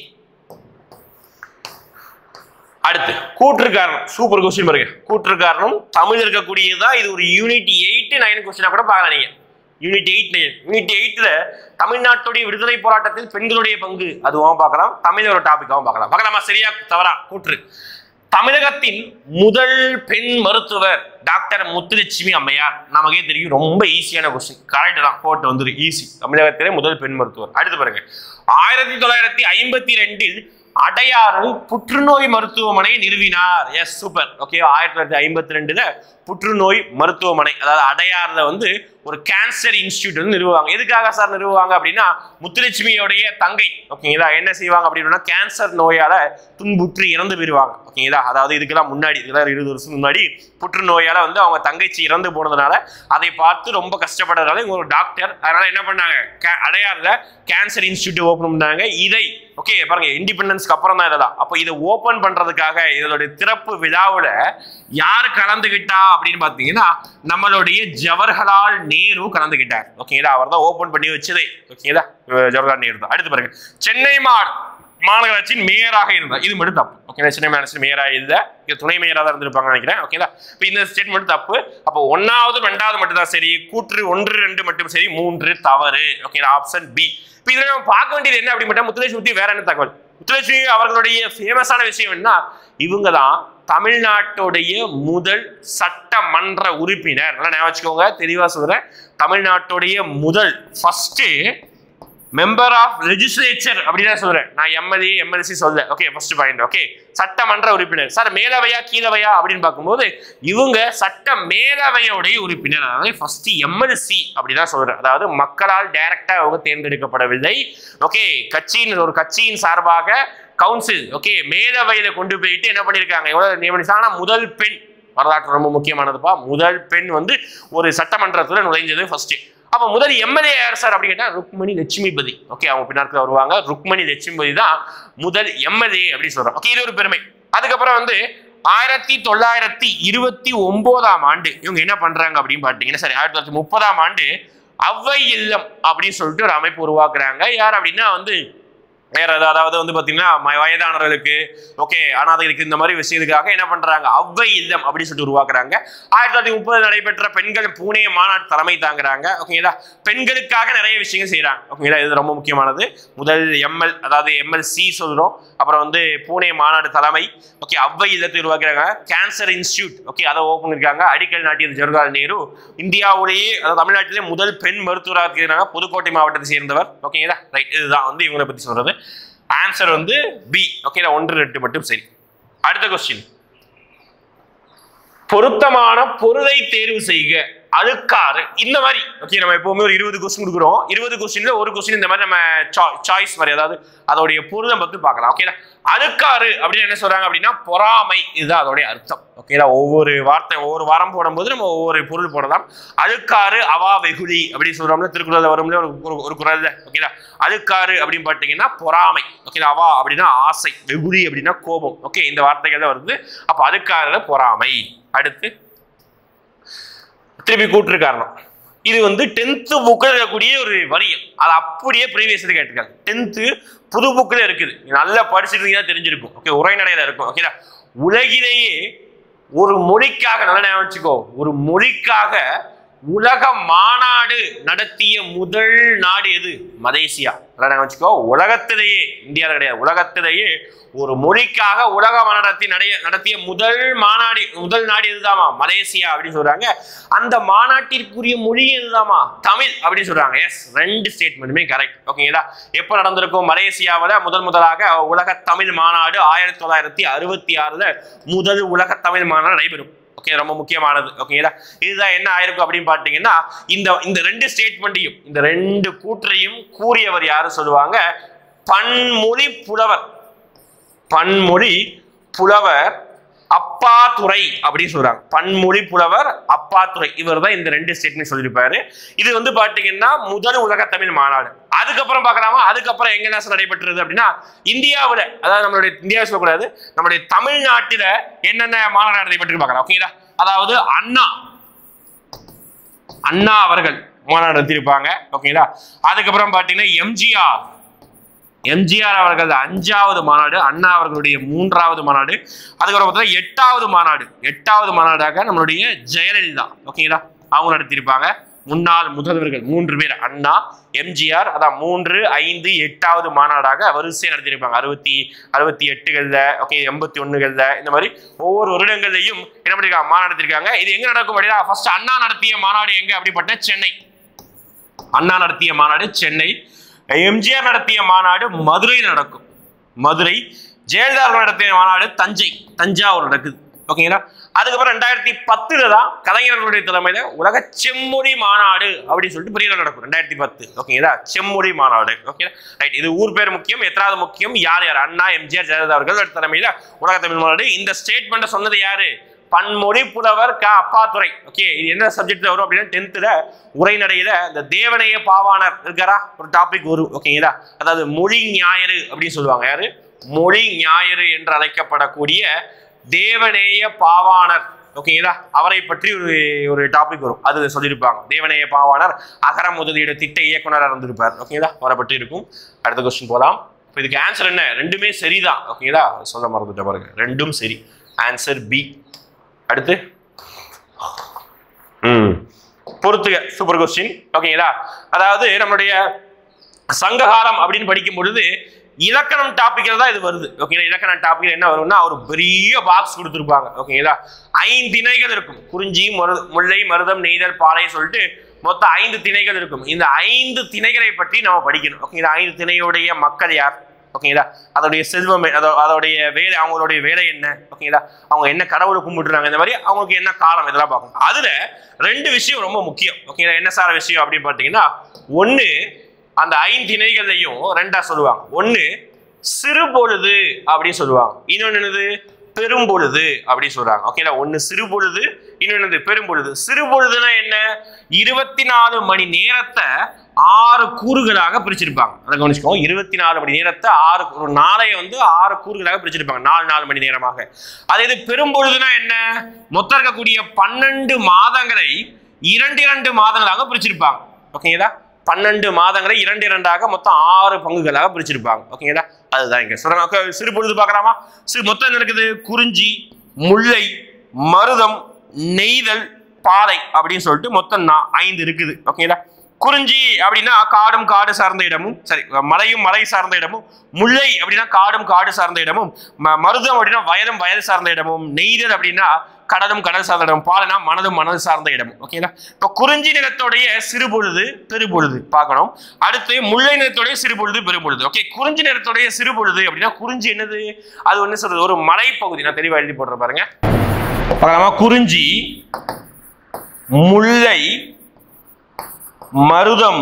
அடுத்து கூற்று காரணம் சூப்பர் கொஸ்டின் பாருங்க கூற்று காரணம் தமிழ் இருக்கக்கூடியதுதான் இது ஒரு யூனிட் எயிட் நைன் கொஸ்டினா கூட பார்க்கலாம் நீங்க யூனிட் எயிட் நைன் யூனிட் எயிட்ல தமிழ்நாட்டுடைய விடுதலை போராட்டத்தில் பெண்களுடைய பங்கு அதுவும் பார்க்கலாம் தமிழ் ஒரு டாபிக்காவும் பார்க்கலாம் பார்க்கலாமா சரியா தவறா கூற்று தமிழகத்தின் முதல் பெண் மருத்துவர் டாக்டர் முத்துலட்சுமி அம்மையார் நமக்கே தெரியும் ரொம்ப ஈஸியான கொஸ்டின் கரெக்ட் தான் போட்டு வந்துரு ஈஸி தமிழகத்திலே முதல் பெண் மருத்துவர் அடுத்து பாருங்க ஆயிரத்தி தொள்ளாயிரத்தி ஐம்பத்தி ரெண்டில் அடையாறு புற்றுநோய் மருத்துவமனை நிறுவினார் எஸ் சூப்பர் ஓகே ஆயிரத்தி தொள்ளாயிரத்தி ஐம்பத்தி ரெண்டுல புற்றுநோய் மருத்துவமனை அதாவது அடையாறுல வந்து ஒரு கேன்சர் இன்ஸ்டியூட் வந்து நிறுவுவாங்க எதுக்காக சார் நிறுவுவாங்க அப்படின்னா முத்துலட்சுமியோடைய தங்கை ஓகேங்களா என்ன செய்வாங்க அப்படின்னா கேன்சர் நோயால துன்புற்று இறந்து போயிருவாங்க ஓகேங்களா அதாவது இதுக்கெல்லாம் முன்னாடி இதெல்லாம் இருபது வருஷம் முன்னாடி புற்றுநோயால வந்து அவங்க தங்கச்சி இறந்து போனதுனால அதை பார்த்து ரொம்ப கஷ்டப்படுறதுனால இவங்க ஒரு டாக்டர் அதனால என்ன பண்ணாங்க கே- அடையாறுல கேன்சர் இன்ஸ்டியூட் ஓபன் பண்ணாங்க இதை ஓகே பாருங்க இண்டிபெண்டன்ஸ்க்கு அப்புறம் தான் இதெல்லாம் அப்போ இதை ஓபன் பண்றதுக்காக இதோடைய திறப்பு விழாவுல யார் கலந்துகிட்டா அப்படின்னு பார்த்தீங்கன்னா நம்மளுடைய ஜவஹர்லால் நேரு கலந்துகிட்டார் ஓகேங்களா அவர் தான் ஓபன் பண்ணி வச்சதே ஓகேங்களா அஹ் ஜவஹர்லால் நேரு தான் அடுத்து பாருங்க சென்னை மா மாநகராட்சியின் மேயராக இருந்தார் இது மட்டும் தப்பு ஓகேங்களா சென்னை மாநகராட்சி மேயராக இல்ல இது துணை மேயராக தான் இருந்திருப்பாங்க நினைக்கிறேன் ஓகேங்களா இப்போ இந்த ஸ்டேட்மெண்ட் தப்பு அப்போ ஒன்னாவது ரெண்டாவது மட்டும் தான் சரி கூற்று ஒன்று ரெண்டு மட்டும் சரி மூன்று தவறு ஓகேங்களா ஆப்ஷன் பி இப்போ இதில் நம்ம பார்க்க வேண்டியது என்ன அப்படி மட்டும் முத்துலட்சுமி பத்தி வேற என்ன தகவல் முத்துலட்சுமி அவர்களுடைய ஃபேமஸான விஷயம் என்ன இவங்க தான் தமிழ்நாட்டுடைய முதல் சட்டமன்ற உறுப்பினர் நல்லா ஞாபகம் வச்சுக்கோங்க தெளிவா சொல்றேன் தமிழ்நாட்டுடைய முதல் ஃபர்ஸ்ட் மெம்பர் ஆஃப் லெஜிஸ்லேச்சர் அப்படின்னு தான் சொல்றேன் நான் எம்எல்ஏ எம்எல்சி சொல்ல ஓகே ஃபர்ஸ்ட் பாயிண்ட் ஓகே சட்டமன்ற உறுப்பினர் சார் மேலவையா கீழவையா அப்படின்னு பார்க்கும்போது இவங்க சட்ட மேலவையோடைய உறுப்பினர் அதாவது ஃபர்ஸ்ட் எம்எல்சி அப்படிதான் சொல்றேன் அதாவது மக்களால் டைரக்டா அவங்க தேர்ந்தெடுக்கப்படவில்லை ஓகே கட்சியின் ஒரு கட்சியின் சார்பாக கவுன்சில் ஓகே மேலவையில கொண்டு போயிட்டு என்ன பண்ணியிருக்காங்க எவ்வளவு நியமனிச்சாங்கன்னா முதல் பெண் வரலாற்று ரொம்ப முக்கியமானதுப்பா முதல் பெண் வந்து ஒரு சட்டமன்றத்துல நுழைஞ்சது ஃபர்ஸ்ட் அப்ப முதல் எம்எல்ஏ யார் சார் அப்படின்னு கேட்டா ருக்மணி லட்சுமிபதி ஓகே அவங்க பின்னாட்கள் வருவாங்க ருக்மணி லட்சுமிபதி தான் முதல் எம்எல்ஏ அப்படின்னு சொல்றோம் ஓகே இது ஒரு பெருமை அதுக்கப்புறம் வந்து ஆயிரத்தி தொள்ளாயிரத்தி இருபத்தி ஒன்பதாம் ஆண்டு இவங்க என்ன பண்றாங்க அப்படின்னு பாத்தீங்கன்னா சரி ஆயிரத்தி தொள்ளாயிரத்தி முப்பதாம் ஆண்டு அவ்வை இல்லம் அப்படின்னு சொல்லிட்டு ஒரு அமைப்பு உருவாக்குறாங்க யார் அப்படின்னா வந்து வேற ஏதாவது அதாவது வந்து பாத்தீங்கன்னா ம- வயதானவர்களுக்கு ஓகே அனாதைகளுக்கு இந்த மாதிரி விஷயத்துக்காக என்ன பண்றாங்க அவ்வை இல்லம் அப்படின்னு சொல்லிட்டு உருவாக்குறாங்க ஆயிரத்தி தொள்ளாயிரத்தி முப்பது நடைபெற்ற பெண்கள் பூனே மாநாடு தலைமை தாங்குறாங்க ஓகேங்களா பெண்களுக்காக நிறைய விஷயங்கள் செய்றாங்க ஓகேங்களா இது ரொம்ப முக்கியமானது முதல் எம்எல் அதாவது எம்எல்சி சொல்றோம் அப்புறம் வந்து பூனே மாநாடு தலைமை ஓகே அவ்வை இல்லத்தை உருவாக்குறாங்க கேன்சர் இன்ஸ்டியூட் ஓகே அதை ஓப்பன் இருக்காங்க அடிக்கல் நாட்டியது ஜவஹர்லால் நேரு இந்தியாவிலேயே அதாவது தமிழ்நாட்டிலே முதல் பெண் மருத்துவராக இருக்கிறாங்க புதுக்கோட்டை மாவட்டத்தை சேர்ந்தவர் ஓகேங்களா ரைட் இதுதான் வந்து இவங்களை பத்தி சொல்றது ஆன்சர் வந்து பி ஓகேங்களா ஒன்று ரெண்டு மட்டும் சரி அடுத்த கொஸ்டின் பொருத்தமான பொருளை தேர்வு செய்க அழுக்காறு இந்த மாதிரி ஓகே நம்ம எப்பவுமே ஒரு இருபது கொஸ்டின் கொடுக்குறோம் இருபது கொஸ்டின்ல ஒரு கொஸ்டின் இந்த மாதிரி நம்ம சாய்ஸ் மாதிரி அதாவது அதோடைய பொருளை பத்தி பார்க்கலாம் ஓகேடா அழுக்காறு அப்படின்னு என்ன சொல்றாங்க அப்படின்னா பொறாமை இதுதான் அதோடைய அர்த்தம் ஓகேடா ஒவ்வொரு வார்த்தை ஒவ்வொரு வாரம் போடும்போது நம்ம ஒவ்வொரு பொருள் போடலாம் அழுக்காறு அவா வெகுளி அப்படின்னு சொல்றோம்ல திருக்குறள்ல வரும்ல ஒரு ஒரு- ஒரு குரல்ல ஓகேடா அழுக்காறு அப்படின்னு பார்த்தீங்கன்னா பொறாமை ஓகேடா அவா அப்படின்னா ஆசை வெகுளி அப்படின்னா கோபம் ஓகே இந்த வார்த்தைகள் தான் வருது அப்ப அழுக்காறுல பொறாமை அடுத்து திருப்பி கூற்று காரணம் இது வந்து டென்த்து புக்கில் இருக்கக்கூடிய ஒரு வரியம் அது அப்படியே ப்ரீவியஸ் கேட்டிருக்காங்க டென்த்து புது புக்கில் இருக்குது நீங்க நல்லா படிச்சுட்டு இருந்தீங்கன்னா தெரிஞ்சிருக்கும் ஓகே உரைநடையில இருக்கும் ஓகேடா உலகிலேயே ஒரு மொழிக்காக நல்லா ஞாபகம் வச்சுக்கோ ஒரு மொழிக்காக உலக மாநாடு நடத்திய முதல் நாடு எது மலேசியா நல்லா ஞாபகம் வச்சுக்கோ உலகத்திலேயே இந்தியாவில் கிடையாது உலகத்திலேயே ஒரு மொழிக்காக உலக மாநாடு நடத்தி நடைய நடத்திய முதல் மாநாடு முதல் நாடு எதுதாமா மலேசியா அப்படின்னு சொல்றாங்க அந்த மாநாட்டிற்குரிய மொழி எதுதாமா தமிழ் அப்படின்னு சொல்றாங்க எஸ் ரெண்டு ஸ்டேட்மெண்ட்டுமே கரெக்ட் ஓகேங்களா எப்போ நடந்திருக்கும் மலேசியாவில் முதல் முதலாக உலக தமிழ் மாநாடு ஆயிரத்தி தொள்ளாயிரத்தி அறுபத்தி ஆறுல முதல் உலக தமிழ் மாநாடு நடைபெறும் ஓகே ரொம்ப முக்கியமானது ஓகேங்களா இதுதான் என்ன ஆயிருக்கும் அப்படின்னு பார்த்தீங்கன்னா இந்த இந்த ரெண்டு ஸ்டேட்மெண்ட்டையும் இந்த ரெண்டு கூற்றையும் கூறியவர் யாரு சொல்லுவாங்க பன்மொழி புலவர் பன்மொழி புலவர் அப்பாத்துறை அப்படின்னு சொல்றாங்க பன்மொழி புலவர் அப்பாத்துறை இவர் தான் இந்த ரெண்டு ஸ்டேட்மெண்ட் சொல்லியிருப்பாரு இது வந்து பாத்தீங்கன்னா முதல் உலக தமிழ் மாநாடு அதுக்கப்புறம் பார்க்கலாமா அதுக்கப்புறம் எங்க நேசம் நடைபெற்றது அப்படின்னா இந்தியாவுல அதாவது நம்மளுடைய இந்தியாவை சொல்லக்கூடாது நம்மளுடைய தமிழ்நாட்டில என்னென்ன மாநாடு நடைபெற்று பார்க்கலாம் ஓகேங்களா அதாவது அண்ணா அண்ணா அவர்கள் மாநாடு நடத்தியிருப்பாங்க ஓகேங்களா அதுக்கப்புறம் பாத்தீங்கன்னா எம்ஜிஆர் எம்ஜிஆர் அவர்கள் அஞ்சாவது மாநாடு அண்ணா அவர்களுடைய மூன்றாவது மாநாடு அதுக்கப்புறம் பார்த்தீங்கன்னா எட்டாவது மாநாடு எட்டாவது மாநாடாக நம்மளுடைய ஜெயலலிதா ஓகேங்களா அவங்க நடத்தியிருப்பாங்க முன்னாள் முதல்வர்கள் மூன்று பேர் அண்ணா எம்ஜிஆர் அதான் மூன்று ஐந்து எட்டாவது மாநாடாக வரிசையாக நடத்தியிருப்பாங்க அறுபத்தி அறுபத்தி எட்டுகள்ல ஓகே எண்பத்தி ஒண்ணுகள்ல இந்த மாதிரி ஒவ்வொரு வருடங்கள்லையும் என்ன பண்ணிருக்காங்க மாநாடு நடத்திருக்காங்க இது எங்க நடக்கும் அப்படின்னா ஃபர்ஸ்ட் அண்ணா நடத்திய மாநாடு எங்க அப்படிப்பட்ட சென்னை அண்ணா நடத்திய மாநாடு சென்னை எம்ஜிஆர் நடத்திய மாநாடு மதுரையில் நடக்கும் மதுரை ஜெயலலிதா அவர்கள் நடத்திய மாநாடு தஞ்சை தஞ்சாவூர் நடக்குது ஓகேங்களா அதுக்கப்புறம் ரெண்டாயிரத்தி பத்துல தான் கலைஞர்களுடைய தலைமையில உலக செம்மொழி மாநாடு அப்படின்னு சொல்லிட்டு பெரிய அளவுல நடக்கும் ரெண்டாயிரத்தி பத்து ஓகேங்களா செம்மொழி மாநாடு ஓகேங்களா ரைட் இது ஊர் பேர் முக்கியம் எத்தனாவது முக்கியம் யார் யார் அண்ணா எம்ஜிஆர் ஜெயலலிதா அவர்கள் தலைமையில உலக தமிழ் மாநாடு இந்த ஸ்டேட்மெண்ட்டை சொன்னது யாரு பன்மொழி புலவர் க அப்பாத்துறை ஓகே இது என்ன சப்ஜெக்ட்ல வரும் அப்படின்னா டென்த்ல உரைநடையில இந்த தேவனைய பாவாணர் இருக்காரா ஒரு டாபிக் வரும் ஓகேங்களா அதாவது மொழி ஞாயிறு அப்படின்னு சொல்லுவாங்க யாரு மொழி ஞாயிறு என்று அழைக்கப்படக்கூடிய தேவநேய பாவாணர் ஓகேங்களா அவரை பற்றி ஒரு ஒரு டாபிக் வரும் அது சொல்லியிருப்பாங்க தேவநேய பாவாணர் அகர முதலீடு திட்ட இயக்குனராக இருந்திருப்பார் ஓகேங்களா அவரை பற்றி இருக்கும் அடுத்த கொஸ்டின் போகலாம் இப்போ இதுக்கு ஆன்சர் என்ன ரெண்டுமே சரிதான் ஓகேங்களா சொல்ல மறந்துட்ட பாருங்க ரெண்டும் சரி ஆன்சர் பி அடுத்து ம் பொறுத்துக சூப்பர் கொஸ்டின் ஓகேங்களா அதாவது நம்மளுடைய சங்ககாலம் அப்படின்னு படிக்கும் பொழுது இலக்கணம் டாபிக்ல தான் இது வருது ஓகேங்களா இலக்கண டாபிக் என்ன வரும்னா ஒரு பெரிய பாக்ஸ் கொடுத்துருப்பாங்க ஓகேங்களா ஐந்து திணைகள் இருக்கும் குறிஞ்சி மரு முல்லை மருதம் நெய்தல் பாலை சொல்லிட்டு மொத்தம் ஐந்து திணைகள் இருக்கும் இந்த ஐந்து திணைகளை பற்றி நம்ம படிக்கணும் ஓகே இந்த ஐந்து திணையுடைய மக்கள் யார் ஓகேங்களா அதோடைய செல்வம் எ- அதோ அதோடைய வேலை அவங்களுடைய வேலை என்ன ஓகேங்களா அவங்க என்ன கடவுளை கும்பிட்டுறாங்க இந்த மாதிரி அவங்களுக்கு என்ன காலம் இதெல்லாம் பார்க்கணும் அதுல ரெண்டு விஷயம் ரொம்ப முக்கியம் ஓகேங்களா என்ன சார விஷயம் அப்படின்னு பார்த்தீங்கன்னா ஒன்று அந்த ஐந்து திணைகளையும் ரெண்டா சொல்லுவாங்க ஒன்று சிறு பொழுது அப்படின்னு சொல்லுவாங்க இன்னொன்று என்னது பெரும்பொழுது அப்படின்னு சொல்றாங்க ஓகேங்களா ஒன்று சிறு பொழுது இன்னொன்று பெரும்பொழுது சிறு பொழுதுனா என்ன இருபத்தி நாலு மணி நேரத்தை ஆறு கூறுகளாக பிரிச்சிருப்பாங்க அதை கவனிச்சுக்கோங்க இருபத்தி நாலு மணி நேரத்தை ஆறு ஒரு நாளைய வந்து ஆறு கூறுகளாக பிரிச்சிருப்பாங்க நாலு நாலு மணி நேரமாக அதே இது பெரும்பொழுதுனா என்ன மொத்தம் இருக்கக்கூடிய பன்னெண்டு மாதங்களை இரண்டு இரண்டு மாதங்களாக பிரிச்சிருப்பாங்க ஓகேங்களா பன்னெண்டு மாதங்களை இரண்டு இரண்டாக மொத்தம் ஆறு பங்குகளாக பிரிச்சிருப்பாங்க ஓகேங்களா அதுதான் இங்க சொல்றாங்க Okay, சிறு பொழுது பார்க்கலாமா சிறு மொத்தம் என்ன இருக்குது குறிஞ்சி முல்லை மருதம் நெய்தல் பாலை அப்படின்னு சொல்லிட்டு மொத்தம் நா- ஐந்து இருக்குது ஓகேங்களா குறிஞ்சி அப்படின்னா காடும் காடு சார்ந்த இடமும் சரி மலையும் மலை சார்ந்த இடமும் முல்லை அப்படின்னா காடும் காடு சார்ந்த இடமும் ம- மருதம் அப்படின்னா வயலும் வயல் சார்ந்த இடமும் நெய்தல் அப்படின்னா கடலும் கடல் சார்ந்த இடம் பாலைனா மனதும் மனது சார்ந்த இடமும் ஓகேங்களா இப்போ குறிஞ்சி நிலத்தோடைய சிறுபொழுது பெருபொழுது பார்க்கணும் அடுத்து முல்லை நிறத்துடைய சிறுபொழுது பெரும்பொழுது ஓகே குறிஞ்சி நிறத்துடைய சிறுபொழுது அப்படின்னா குறிஞ்சி என்னது அது ஒன்று சொல்றது ஒரு மலைப்பகுதி நான் தெளிவாக எழுதி போடுறேன் பாருங்க பார்க்கலாமா குறிஞ்சி முல்லை மருதம்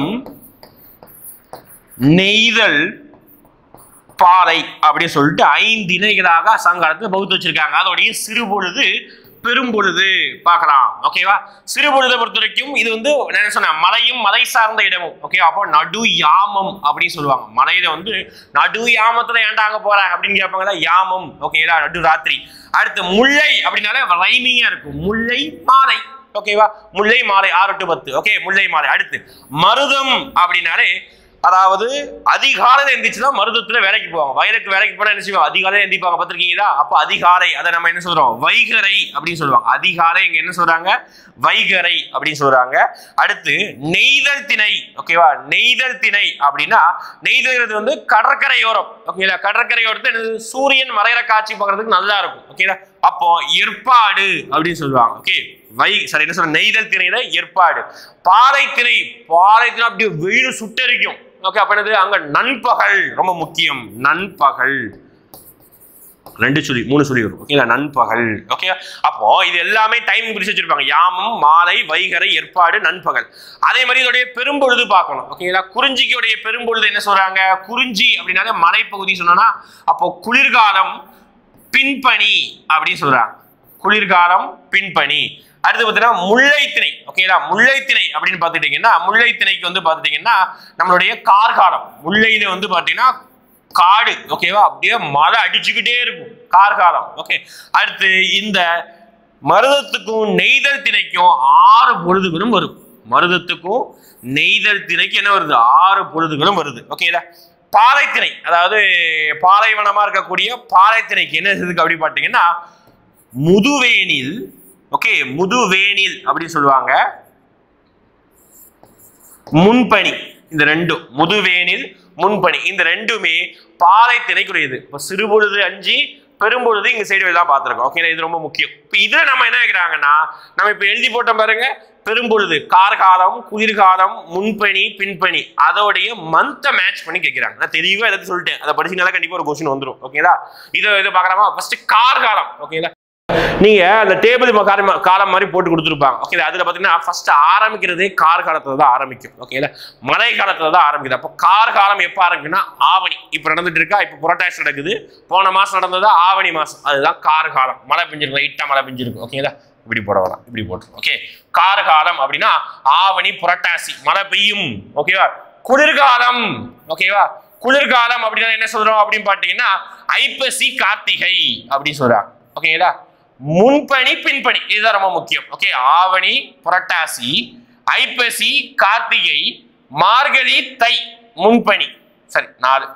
நெய்தல் பாலை அப்படின்னு சொல்லிட்டு ஐந்து இணைகளாக சங்காலத்தில் பகுத்து வச்சிருக்காங்க அதோடைய சிறுபொழுது பெரும்பொழுது பார்க்கலாம் ஓகேவா சிறுபொழுதை பொறுத்த வரைக்கும் இது வந்து நான் என்ன சொன்னேன் மலையும் மலை சார்ந்த இடமும் ஓகே அப்போ நடு யாமம் அப்படின்னு சொல்லுவாங்க மலையில வந்து நடு யாமத்துல ஏன்டா அங்க போற அப்படின்னு கேட்பாங்களா யாமம் ஓகேவா நடு ராத்திரி அடுத்து முல்லை அப்படின்னாலே ரைமிங்கா இருக்கும் முல்லை மாலை ஓகேவா முல்லை மாலை ஆறு டு பத்து ஓகே முல்லை மாலை அடுத்து மருதம் அப்படின்னாலே அதாவது அதிகாலையில் எந்திரிச்சுதான் மருதத்துல வேலைக்கு போவாங்க வயலுக்கு வேலைக்கு போனா என்ன செய்வாங்க அதிகாலையில் எந்திரிப்பாங்க பார்த்திருக்கீங்களா அப்ப அதிகாலை அதை நம்ம என்ன சொல்றோம் வைகரை அப்படின்னு சொல்லுவாங்க அதிகாலை இங்க என்ன சொல்றாங்க வைகரை அப்படின்னு சொல்றாங்க அடுத்து நெய்தல் திணை ஓகேவா நெய்தல் திணை அப்படின்னா நெய்தல்ங்கிறது வந்து கடற்கரையோரம் ஓகேங்களா கடற்கரையோரத்துல என்னது சூரியன் மறையிற காட்சி பார்க்கறதுக்கு நல்லா இருக்கும் ஓகேங்களா அப்போ ஏற்பாடு அப்படின்னு சொல்லுவாங்க ஓகே வை சரி என்ன சொல்ற நெய்தல் திணையில ஏற்பாடு பாறை திணை பாறை திணை அப்படியே வெயில் சுட்டரிக்கும் ஓகே அப்ப என்னது அங்க நண்பகல் ரொம்ப முக்கியம் நண்பகல் ரெண்டு சொல்லி மூணு சொல்லி வரும் ஓகேங்களா நண்பகல் ஓகே அப்போ இது எல்லாமே டைமிங் பிரிச்சு வச்சிருப்பாங்க யாமம் மாலை வைகரை ஏற்பாடு நண்பகல் அதே மாதிரி இதோடைய பெரும்பொழுது பார்க்கணும் ஓகேங்களா குறிஞ்சிக்குடைய பெரும்பொழுது என்ன சொல்றாங்க குறிஞ்சி அப்படின்னாலே மலைப்பகுதி சொன்னோம்னா அப்போ குளிர்காலம் பின்பனி அப்படின்னு சொல்றாங்க குளிர்காலம் பின்பனி அடுத்து பார்த்தீங்கன்னா முல்லைத்திணை ஓகேங்களா முல்லைத்திணை அப்படின்னு பார்த்துட்டீங்கன்னா முல்லைத்திணைக்கு வந்து பார்த்துட்டீங்கன்னா நம்மளுடைய கார்காலம் முல்லையில வந்து பார்த்தீங்கன்னா காடு ஓகேவா அப்படியே மழை அடிச்சுக்கிட்டே இருக்கும் கார்காலம் ஓகே அடுத்து இந்த மருதத்துக்கும் நெய்தல் திணைக்கும் ஆறு பொழுதுகளும் வரும் மருதத்துக்கும் நெய்தல் திணைக்கு என்ன வருது ஆறு பொழுதுகளும் வருது ஓகேங்களா பாலைத்திணை அதாவது பாலைவனமா இருக்கக்கூடிய பாலைத்திணைக்கு என்ன இருக்கு அப்படி பார்த்தீங்கன்னா முதுவேனில் ஓகே முதுவேனில் அப்படின்னு சொல்லுவாங்க முன்பணி இந்த ரெண்டும் முதுவேனில் முன்பணி இந்த ரெண்டுமே பாலை திணைக்குரியது இப்போ சிறுபொழுது அஞ்சு பெரும்பொழுது இங்க சைடு எல்லாம் பார்த்துருக்கோம் ஓகே இது ரொம்ப முக்கியம் இப்போ இதுல நம்ம என்ன வைக்கிறாங்கன்னா நம்ம இப்போ எழுதி போட்டோம் பாருங்க பெரும்பொழுது கார்காலம் குளிர்காலம் முன்பணி பின்பணி அதோடைய மந்த்தை மேட்ச் பண்ணி கேட்கிறாங்க நான் தெளிவாக எல்லாத்தையும் சொல்லிட்டேன் அதை படிச்சீங்கனால கண்டிப்பா ஒரு கொஸ்டின் வந்துடும் ஓகேங்களா இதை இது பார்க்கலாமா ஃபர்ஸ்ட் கார்காலம் ஓகேங்களா நீங்க அந்த டேபிள் காலம் காலம் மாதிரி போட்டு கொடுத்துருப்பாங்க ஓகே அதுல பாத்தீங்கன்னா ஃபர்ஸ்ட் ஆரம்பிக்கிறதே கார் காலத்துல தான் ஆரம்பிக்கும் ஓகேங்களா மழை காலத்துல தான் ஆரம்பிக்குது அப்போ கார் காலம் எப்போ ஆரம்பிக்கும்னா ஆவணி இப்போ நடந்துட்டு இருக்கா இப்போ புரட்டாசி நடக்குது போன மாசம் நடந்தது ஆவணி மாசம் அதுதான் கார் காலம் மழை பெஞ்சிருக்கு லைட்டா மழை பெஞ்சிருக்கு ஓகேங்களா இப்படி போட வேணாம் இப்படி போட்டுரும் ஓகே கார் காலம் அப்படின்னா ஆவணி புரட்டாசி மழை பெய்யும் ஓகேவா குளிர்காலம் ஓகேவா குளிர்காலம் அப்படின்னா என்ன சொல்றோம் அப்படின்னு பாத்தீங்கன்னா ஐப்பசி கார்த்திகை அப்படின்னு சொல்றாங்க ஓகேங்களா முன்பணி பின்பணி இதுதான் ரொம்ப முக்கியம் ஓகே ஆவணி புரட்டாசி ஐப்பசி கார்த்திகை மார்கழி தை முன்பணி சரி நாலு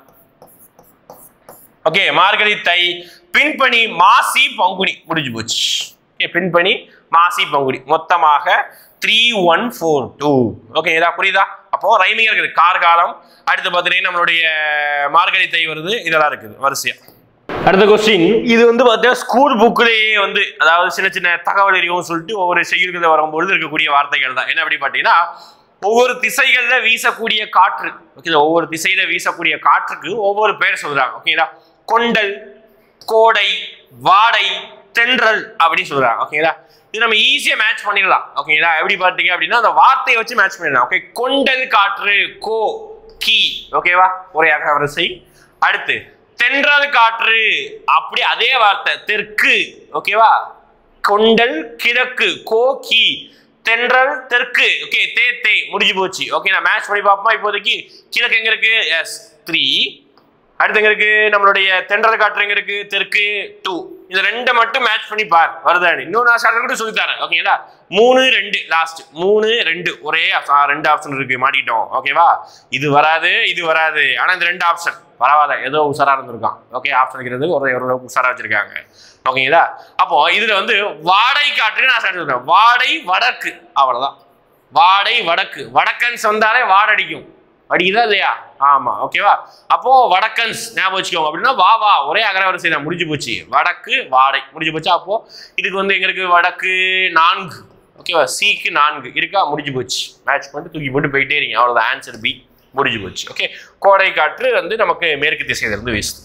ஓகே மார்கழி தை பின்பணி மாசி பங்குனி முடிஞ்சு போச்சு ஓகே பின்பணி மாசி பங்குனி மொத்தமாக three one four two okay இதா புரியுதா அப்போ ரைமிங் இருக்குது கார்காலம் அடுத்து பார்த்தீங்கன்னா நம்மளுடைய மார்கழி தை வருது இதெல்லாம் இருக்குது வரிசையா அடுத்த கொஸ்டின் இது வந்து பார்த்தீங்கன்னா ஸ்கூல் புக்லேயே வந்து அதாவது சின்ன சின்ன தகவல் அறிவும் சொல்லிட்டு ஒவ்வொரு செய்யுள்கள் வரும்பொழுது இருக்கக்கூடிய வார்த்தைகள் தான் என்ன அப்படி பார்த்தீங்கன்னா ஒவ்வொரு திசைகள்ல வீசக்கூடிய காற்று ஓகே ஒவ்வொரு திசையில வீசக்கூடிய காற்றுக்கு ஒவ்வொரு பேர் சொல்றாங்க ஓகேங்களா கொண்டல் கோடை வாடை தென்றல் அப்படின்னு சொல்றாங்க ஓகேங்களா இது நம்ம ஈஸியா மேட்ச் பண்ணிடலாம் ஓகேங்களா எப்படி பார்த்தீங்க அப்படின்னா அந்த வார்த்தையை வச்சு மேட்ச் பண்ணிடலாம் ஓகே கொண்டல் காற்று கோ கி ஓகேவா ஒரே அகவரிசை அடுத்து தென்றல் காற்று அப்படி அதே வார்த்தை தெற்கு ஓகேவா கொண்டல் கிழக்கு கோ கி தென்றல் தெற்கு ஓகே தே தே முடிஞ்சு போச்சு ஓகே நான் மேட்ச் பண்ணி பார்ப்போம் இப்போதைக்கு கிழக்கு எங்க இருக்கு எஸ் த்ரீ அடுத்து எங்க இருக்கு நம்மளுடைய தென்றல் காற்று எங்க இருக்கு தெற்கு டூ இந்த ரெண்டை மட்டும் மேட்ச் பண்ணி பார் வருதான்னு இன்னும் நான் ஷார்ட் கூட சொல்லி தரேன் ஓகேங்களா மூணு ரெண்டு லாஸ்ட் மூணு ரெண்டு ஒரே option. ஆ, ரெண்டு ஆப்ஷன் இருக்கு மாட்டிக்கிட்டோம் ஓகேவா இது வராது இது வராது ஆனா இந்த ரெண்டு ஆப்ஷன் பரவாயில்ல ஏதோ உஷாரா இருந்திருக்கான் ஓகே ஆப்ஷன் இருக்கிறது ஒரு ஒரு உஷாரா வச்சிருக்காங்க ஓகேங்களா அப்போ இதுல வந்து வாடை காற்று நான் start சொல்றேன் வாடை வடக்கு அவ்வளவுதான் வாடை வடக்கு வடக்கன்ஸ் வந்தாலே வாடடிக்கும் அடிக்குதா இல்லையா ஆமா ஓகேவா அப்போ வடக்கன்ஸ் ஞாபகம் வச்சுக்கோங்க அப்படின்னா வா வா ஒரே அகரவரிசை தான் முடிஞ்சு போச்சு வடக்கு வாடை முடிஞ்சு போச்சு அப்போ இதுக்கு வந்து எங்க இருக்கு வடக்கு நான்கு ஓகேவா சிக்கு நான்கு இருக்கா முடிஞ்சு போச்சு மேட்ச் பண்ணிட்டு தூக்கி போட்டு போயிட்டே இருங்க அவ்வளோதான் ஆன்சர் பி முடிஞ்சு போச்சு ஓகே கோடை காற்று வந்து நமக்கு மேற்கு திசையிலிருந்து வீசுது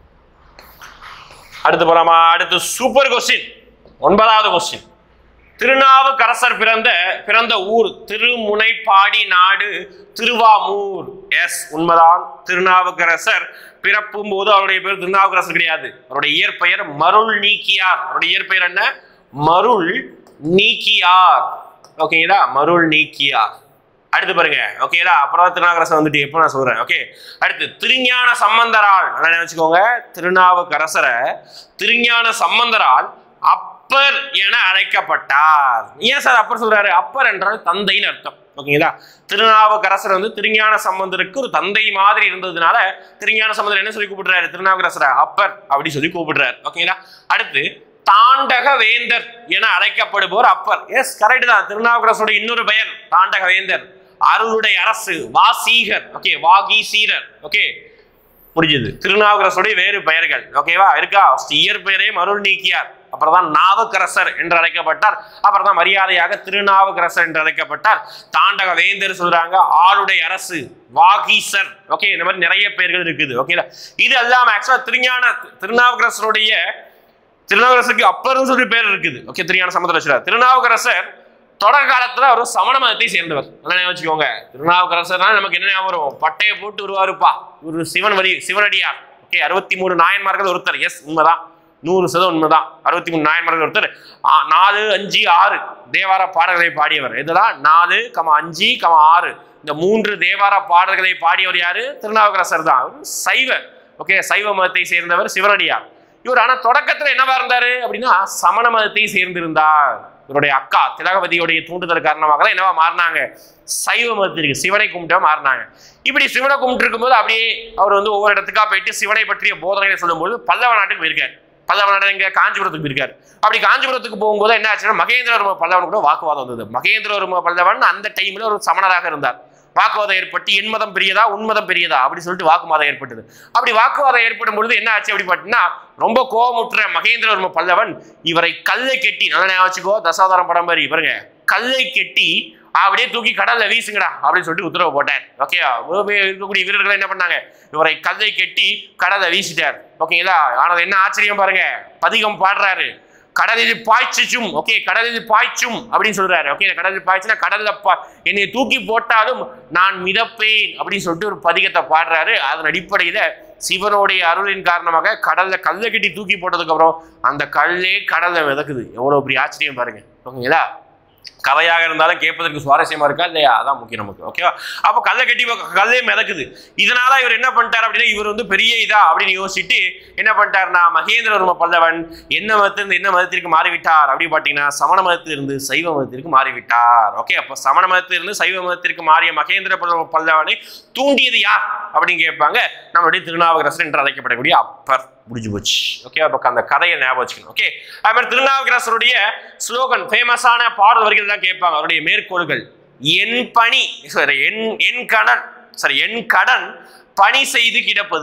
அடுத்து போலாமா அடுத்து சூப்பர் கொஸ்டின் ஒன்பதாவது கொஸ்டின் திருநாவுக்கரசர் பிறந்த பிறந்த ஊர் திருமுனைப்பாடி நாடு திருவாமூர் எஸ் உண்மைதான் திருநாவுக்கரசர் பிறப்பும் போது அவருடைய பேர் திருநாவுக்கரசர் கிடையாது அவருடைய இயற்பெயர் மருள் நீக்கியார் அவருடைய இயற்பெயர் என்ன மருள் நீக்கியார் ஓகேங்களா மருள் நீக்கியார் அடுத்து பாருங்க ஓகேங்களா அப்புறம் திருநாவுக்கரசர் வந்துட்டு எப்போ நான் சொல்றேன் ஓகே அடுத்து திருஞான சம்பந்தரால் நல்லா நினைச்சுக்கோங்க திருநாவுக்கரசரை திருஞான சம்பந்தரால் அப்பர் என அழைக்கப்பட்டார் ஏன் சார் அப்பர் சொல்றாரு அப்பர் என்றால் தந்தைன்னு அர்த்தம் ஓகேங்களா திருநாவுக்கரசர் வந்து திருஞான சம்பந்தருக்கு ஒரு தந்தை மாதிரி இருந்ததுனால திருஞான சம்பந்தர் என்ன சொல்லி கூப்பிடுறாரு திருநாவுக்கரசரை அப்பர் அப்படி சொல்லி கூப்பிடுறாரு ஓகேங்களா அடுத்து தாண்டக வேந்தர் என அழைக்கப்படுபவர் அப்பர் எஸ் கரெக்ட் தான் திருநாவுக்கரசோட இன்னொரு பெயர் தாண்டக வேந்தர் அருளுடைய அரசு வாசீகர் ஓகே வாகீசீரர் ஓகே முடிஞ்சது திருநாவுக்கரசுடைய வேறு பெயர்கள் ஓகேவா இருக்கா First இயற்பெயரே மருள் நீக்கியார் அப்புறம் தான் நாவுக்கரசர் என்று அழைக்கப்பட்டார் அப்புறம் தான் மரியாதையாக திருநாவுக்கரசர் என்று அழைக்கப்பட்டார் தாண்டக வேந்தர் சொல்றாங்க ஆளுடைய அரசு வாகீசர் ஓகே இந்த மாதிரி நிறைய பெயர்கள் இருக்குது ஓகேங்களா இது அல்லாம ஆக்சுவலா திருஞான திருநாவுக்கரசருடைய திருநாவுக்கரசருக்கு அப்பர்னு சொல்லி பேர் இருக்குது ஓகே திருஞான சமுத்திரேஸ்வரர் திருநாவுக்கரசர் தொடக்க காலத்துல அவர் சமண மதத்தை சேர்ந்தவர் நல்லா ஞாபகம் வச்சுக்கோங்க திருநாவுக்கரசர்னா நமக்கு என்ன ஞாபகம் வரும் பட்டையை போட்டு வருவாருப்பா ஒரு சிவன் வரி சிவனடியார் ஓகே அறுபத்தி மூணு நாயன்மார்கள் ஒருத்தர் எஸ் உண்மைதான் நூறு சதம் உண்மைதான் அறுபத்தி மூணு நாயன்மார்கள் ஒருத்தர் ஆ, நாலு அஞ்சு ஆறு தேவார பாடல்களை பாடியவர் இதுதான் நாலு கம அஞ்சு கம ஆறு இந்த மூன்று தேவார பாடல்களை பாடியவர் யாரு திருநாவுக்கரசர் தான் அவர் சைவ ஓகே சைவ மதத்தை சேர்ந்தவர் சிவனடியார் இவர் ஆனா தொடக்கத்துல என்னவா இருந்தாரு அப்படின்னா சமண மதத்தை சேர்ந்திருந்தார் இவருடைய அக்கா திலகவதியுடைய தூண்டுதல் காரணமாக தான் என்னவா மாறினாங்க சைவ மதத்திற்கு சிவனை கும்பிட்டா மாறினாங்க இப்படி சிவனை கும்பிட்டு இருக்கும்போது அப்படியே அவர் வந்து ஒவ்வொரு இடத்துக்கா போயிட்டு சிவனை பற்றிய போதனைகளை சொல்லும்போது பல்லவ நாட்டுக்கு போயிருக்காரு பல்லவ நாடு எங்க காஞ்சிபுரத்துக்கு போயிருக்காரு அப்படி காஞ்சிபுரத்துக்கு போகும்போது என்ன ஆச்சுன்னா மகேந்திரவர்ம பல்லவன் கூட வாக்குவாதம் வந்தது மகேந்திரவர்ம பல்லவன் அந்த டைம்ல ஒரு சமணராக இருந்தார் வாக்குவாதம் ஏற்பட்டு என் மதம் பெரியதா உன் மதம் பெரியதா அப்படி சொல்லிட்டு வாக்குவாதம் ஏற்பட்டது அப்படி வாக்குவாதம் ஏற்படும் பொழுது என்ன ஆச்சு அப்படி பார்த்தீங்கன்னா ரொம்ப கோபமுற்ற மகேந்திரவர்ம பல்லவன் இவரை கல்லை கெட்டி நல்லா ஞாபகம் வச்சுக்கோ தசாவதாரம் படம் மாதிரி பாருங்க கல்லை கெட்டி அப்படியே தூக்கி கடல்ல வீசுங்கடா அப்படின்னு சொல்லிட்டு உத்தரவு போட்டார் ஓகே இருக்கக்கூடிய வீரர்கள் என்ன பண்ணாங்க இவரை கல்லை கெட்டி கடல்ல வீசிட்டார் ஓகேங்களா ஆனால் என்ன ஆச்சரியம் பாருங்க பதிகம் பாடுறாரு கடலில் பாய்ச்சும் ஓகே கடலில் பாய்ச்சும் அப்படின்னு சொல்றாரு ஓகே கடலில் பாய்ச்சுனா கடல்ல பா என்னை தூக்கி போட்டாலும் நான் மிதப்பேன் அப்படின்னு சொல்லிட்டு ஒரு பதிகத்தை பாடுறாரு அதன் அடிப்படையில சிவனுடைய அருளின் காரணமாக கடல்ல கல்லை கட்டி தூக்கி போட்டதுக்கு அப்புறம் அந்த கல்லே கடல்ல மிதக்குது எவ்வளவு பெரிய ஆச்சரியம் பாருங்க ஓகேங்களா கதையாக இருந்தாலும் கேட்பதற்கு சுவாரஸ்யமா இருக்கா இல்லையா அதான் முக்கியம் நமக்கு ஓகேவா அப்போ கல்லை கட்டி போ- கல்லே மிதக்குது இதனால இவர் என்ன பண்ணிட்டார் அப்படின்னா இவர் வந்து பெரிய இதா அப்படின்னு யோசிச்சுட்டு என்ன பண்ணிட்டாருன்னா மகேந்திரவர்ம பல்லவன் என்ன மதத்திலிருந்து என்ன மதத்திற்கு மாறிவிட்டார் அப்படின்னு பார்த்தீங்கன்னா சமண மதத்திலிருந்து சைவ மதத்திற்கு மாறிவிட்டார் ஓகே அப்போ சமண மதத்திலிருந்து சைவ மதத்திற்கு மாறிய மகேந்திர பல்லவ பல்லவனை தூண்டியது யார் அப்படின்னு கேட்பாங்க நம்மளுடைய திருநாவுக்கரசர் என்று அழைக்கப்படக்கூடிய அப்பர் முடிஞ்சு போச்சு ஓகே அப்போ அந்த கதையை ஞாபகம் வச்சுக்கணும் ஓகே அது மாதிரி திருநாவுக்கரசருடைய ஸ்லோகன் ஃபேமஸான பாடல் வரிகள் தான் கேட்பாங்க அவருடைய மேற்கோள்கள் என் பணி சாரி என் என் கடன் சாரி என் கடன் பணி செய்து கிடப்பது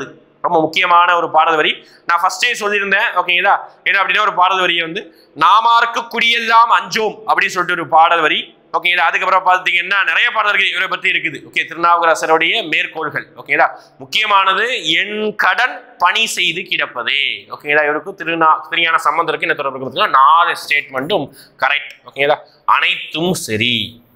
ரொம்ப முக்கியமான ஒரு பாடல் வரி நான் ஃபர்ஸ்டே சொல்லியிருந்தேன் ஓகேங்களா என்ன அப்படின்னா ஒரு பாடல் வரியை வந்து நாமார்க்கு குடியெல்லாம் அஞ்சோம் அப்படின்னு சொல்லிட்டு ஒரு பாடல் வரி ஓகேங்களா அதுக்கப்புறம் பார்த்தீங்கன்னா நிறைய பாடல்கள் இவரை பற்றி இருக்குது ஓகே திருநாவுக்கரசருடைய மேற்கோள்கள் ஓகேங்களா முக்கியமானது என் கடன் பணி செய்து கிடப்பதே ஓகேங்களா இவருக்கு திருநா திருஞான சம்பந்தருக்கு என்ன தொடர்பு இருக்குதுன்னா நாலு ஸ்டேட்மெண்ட்டும் கரெக்ட் ஓகேங்களா அனைத்தும் சரி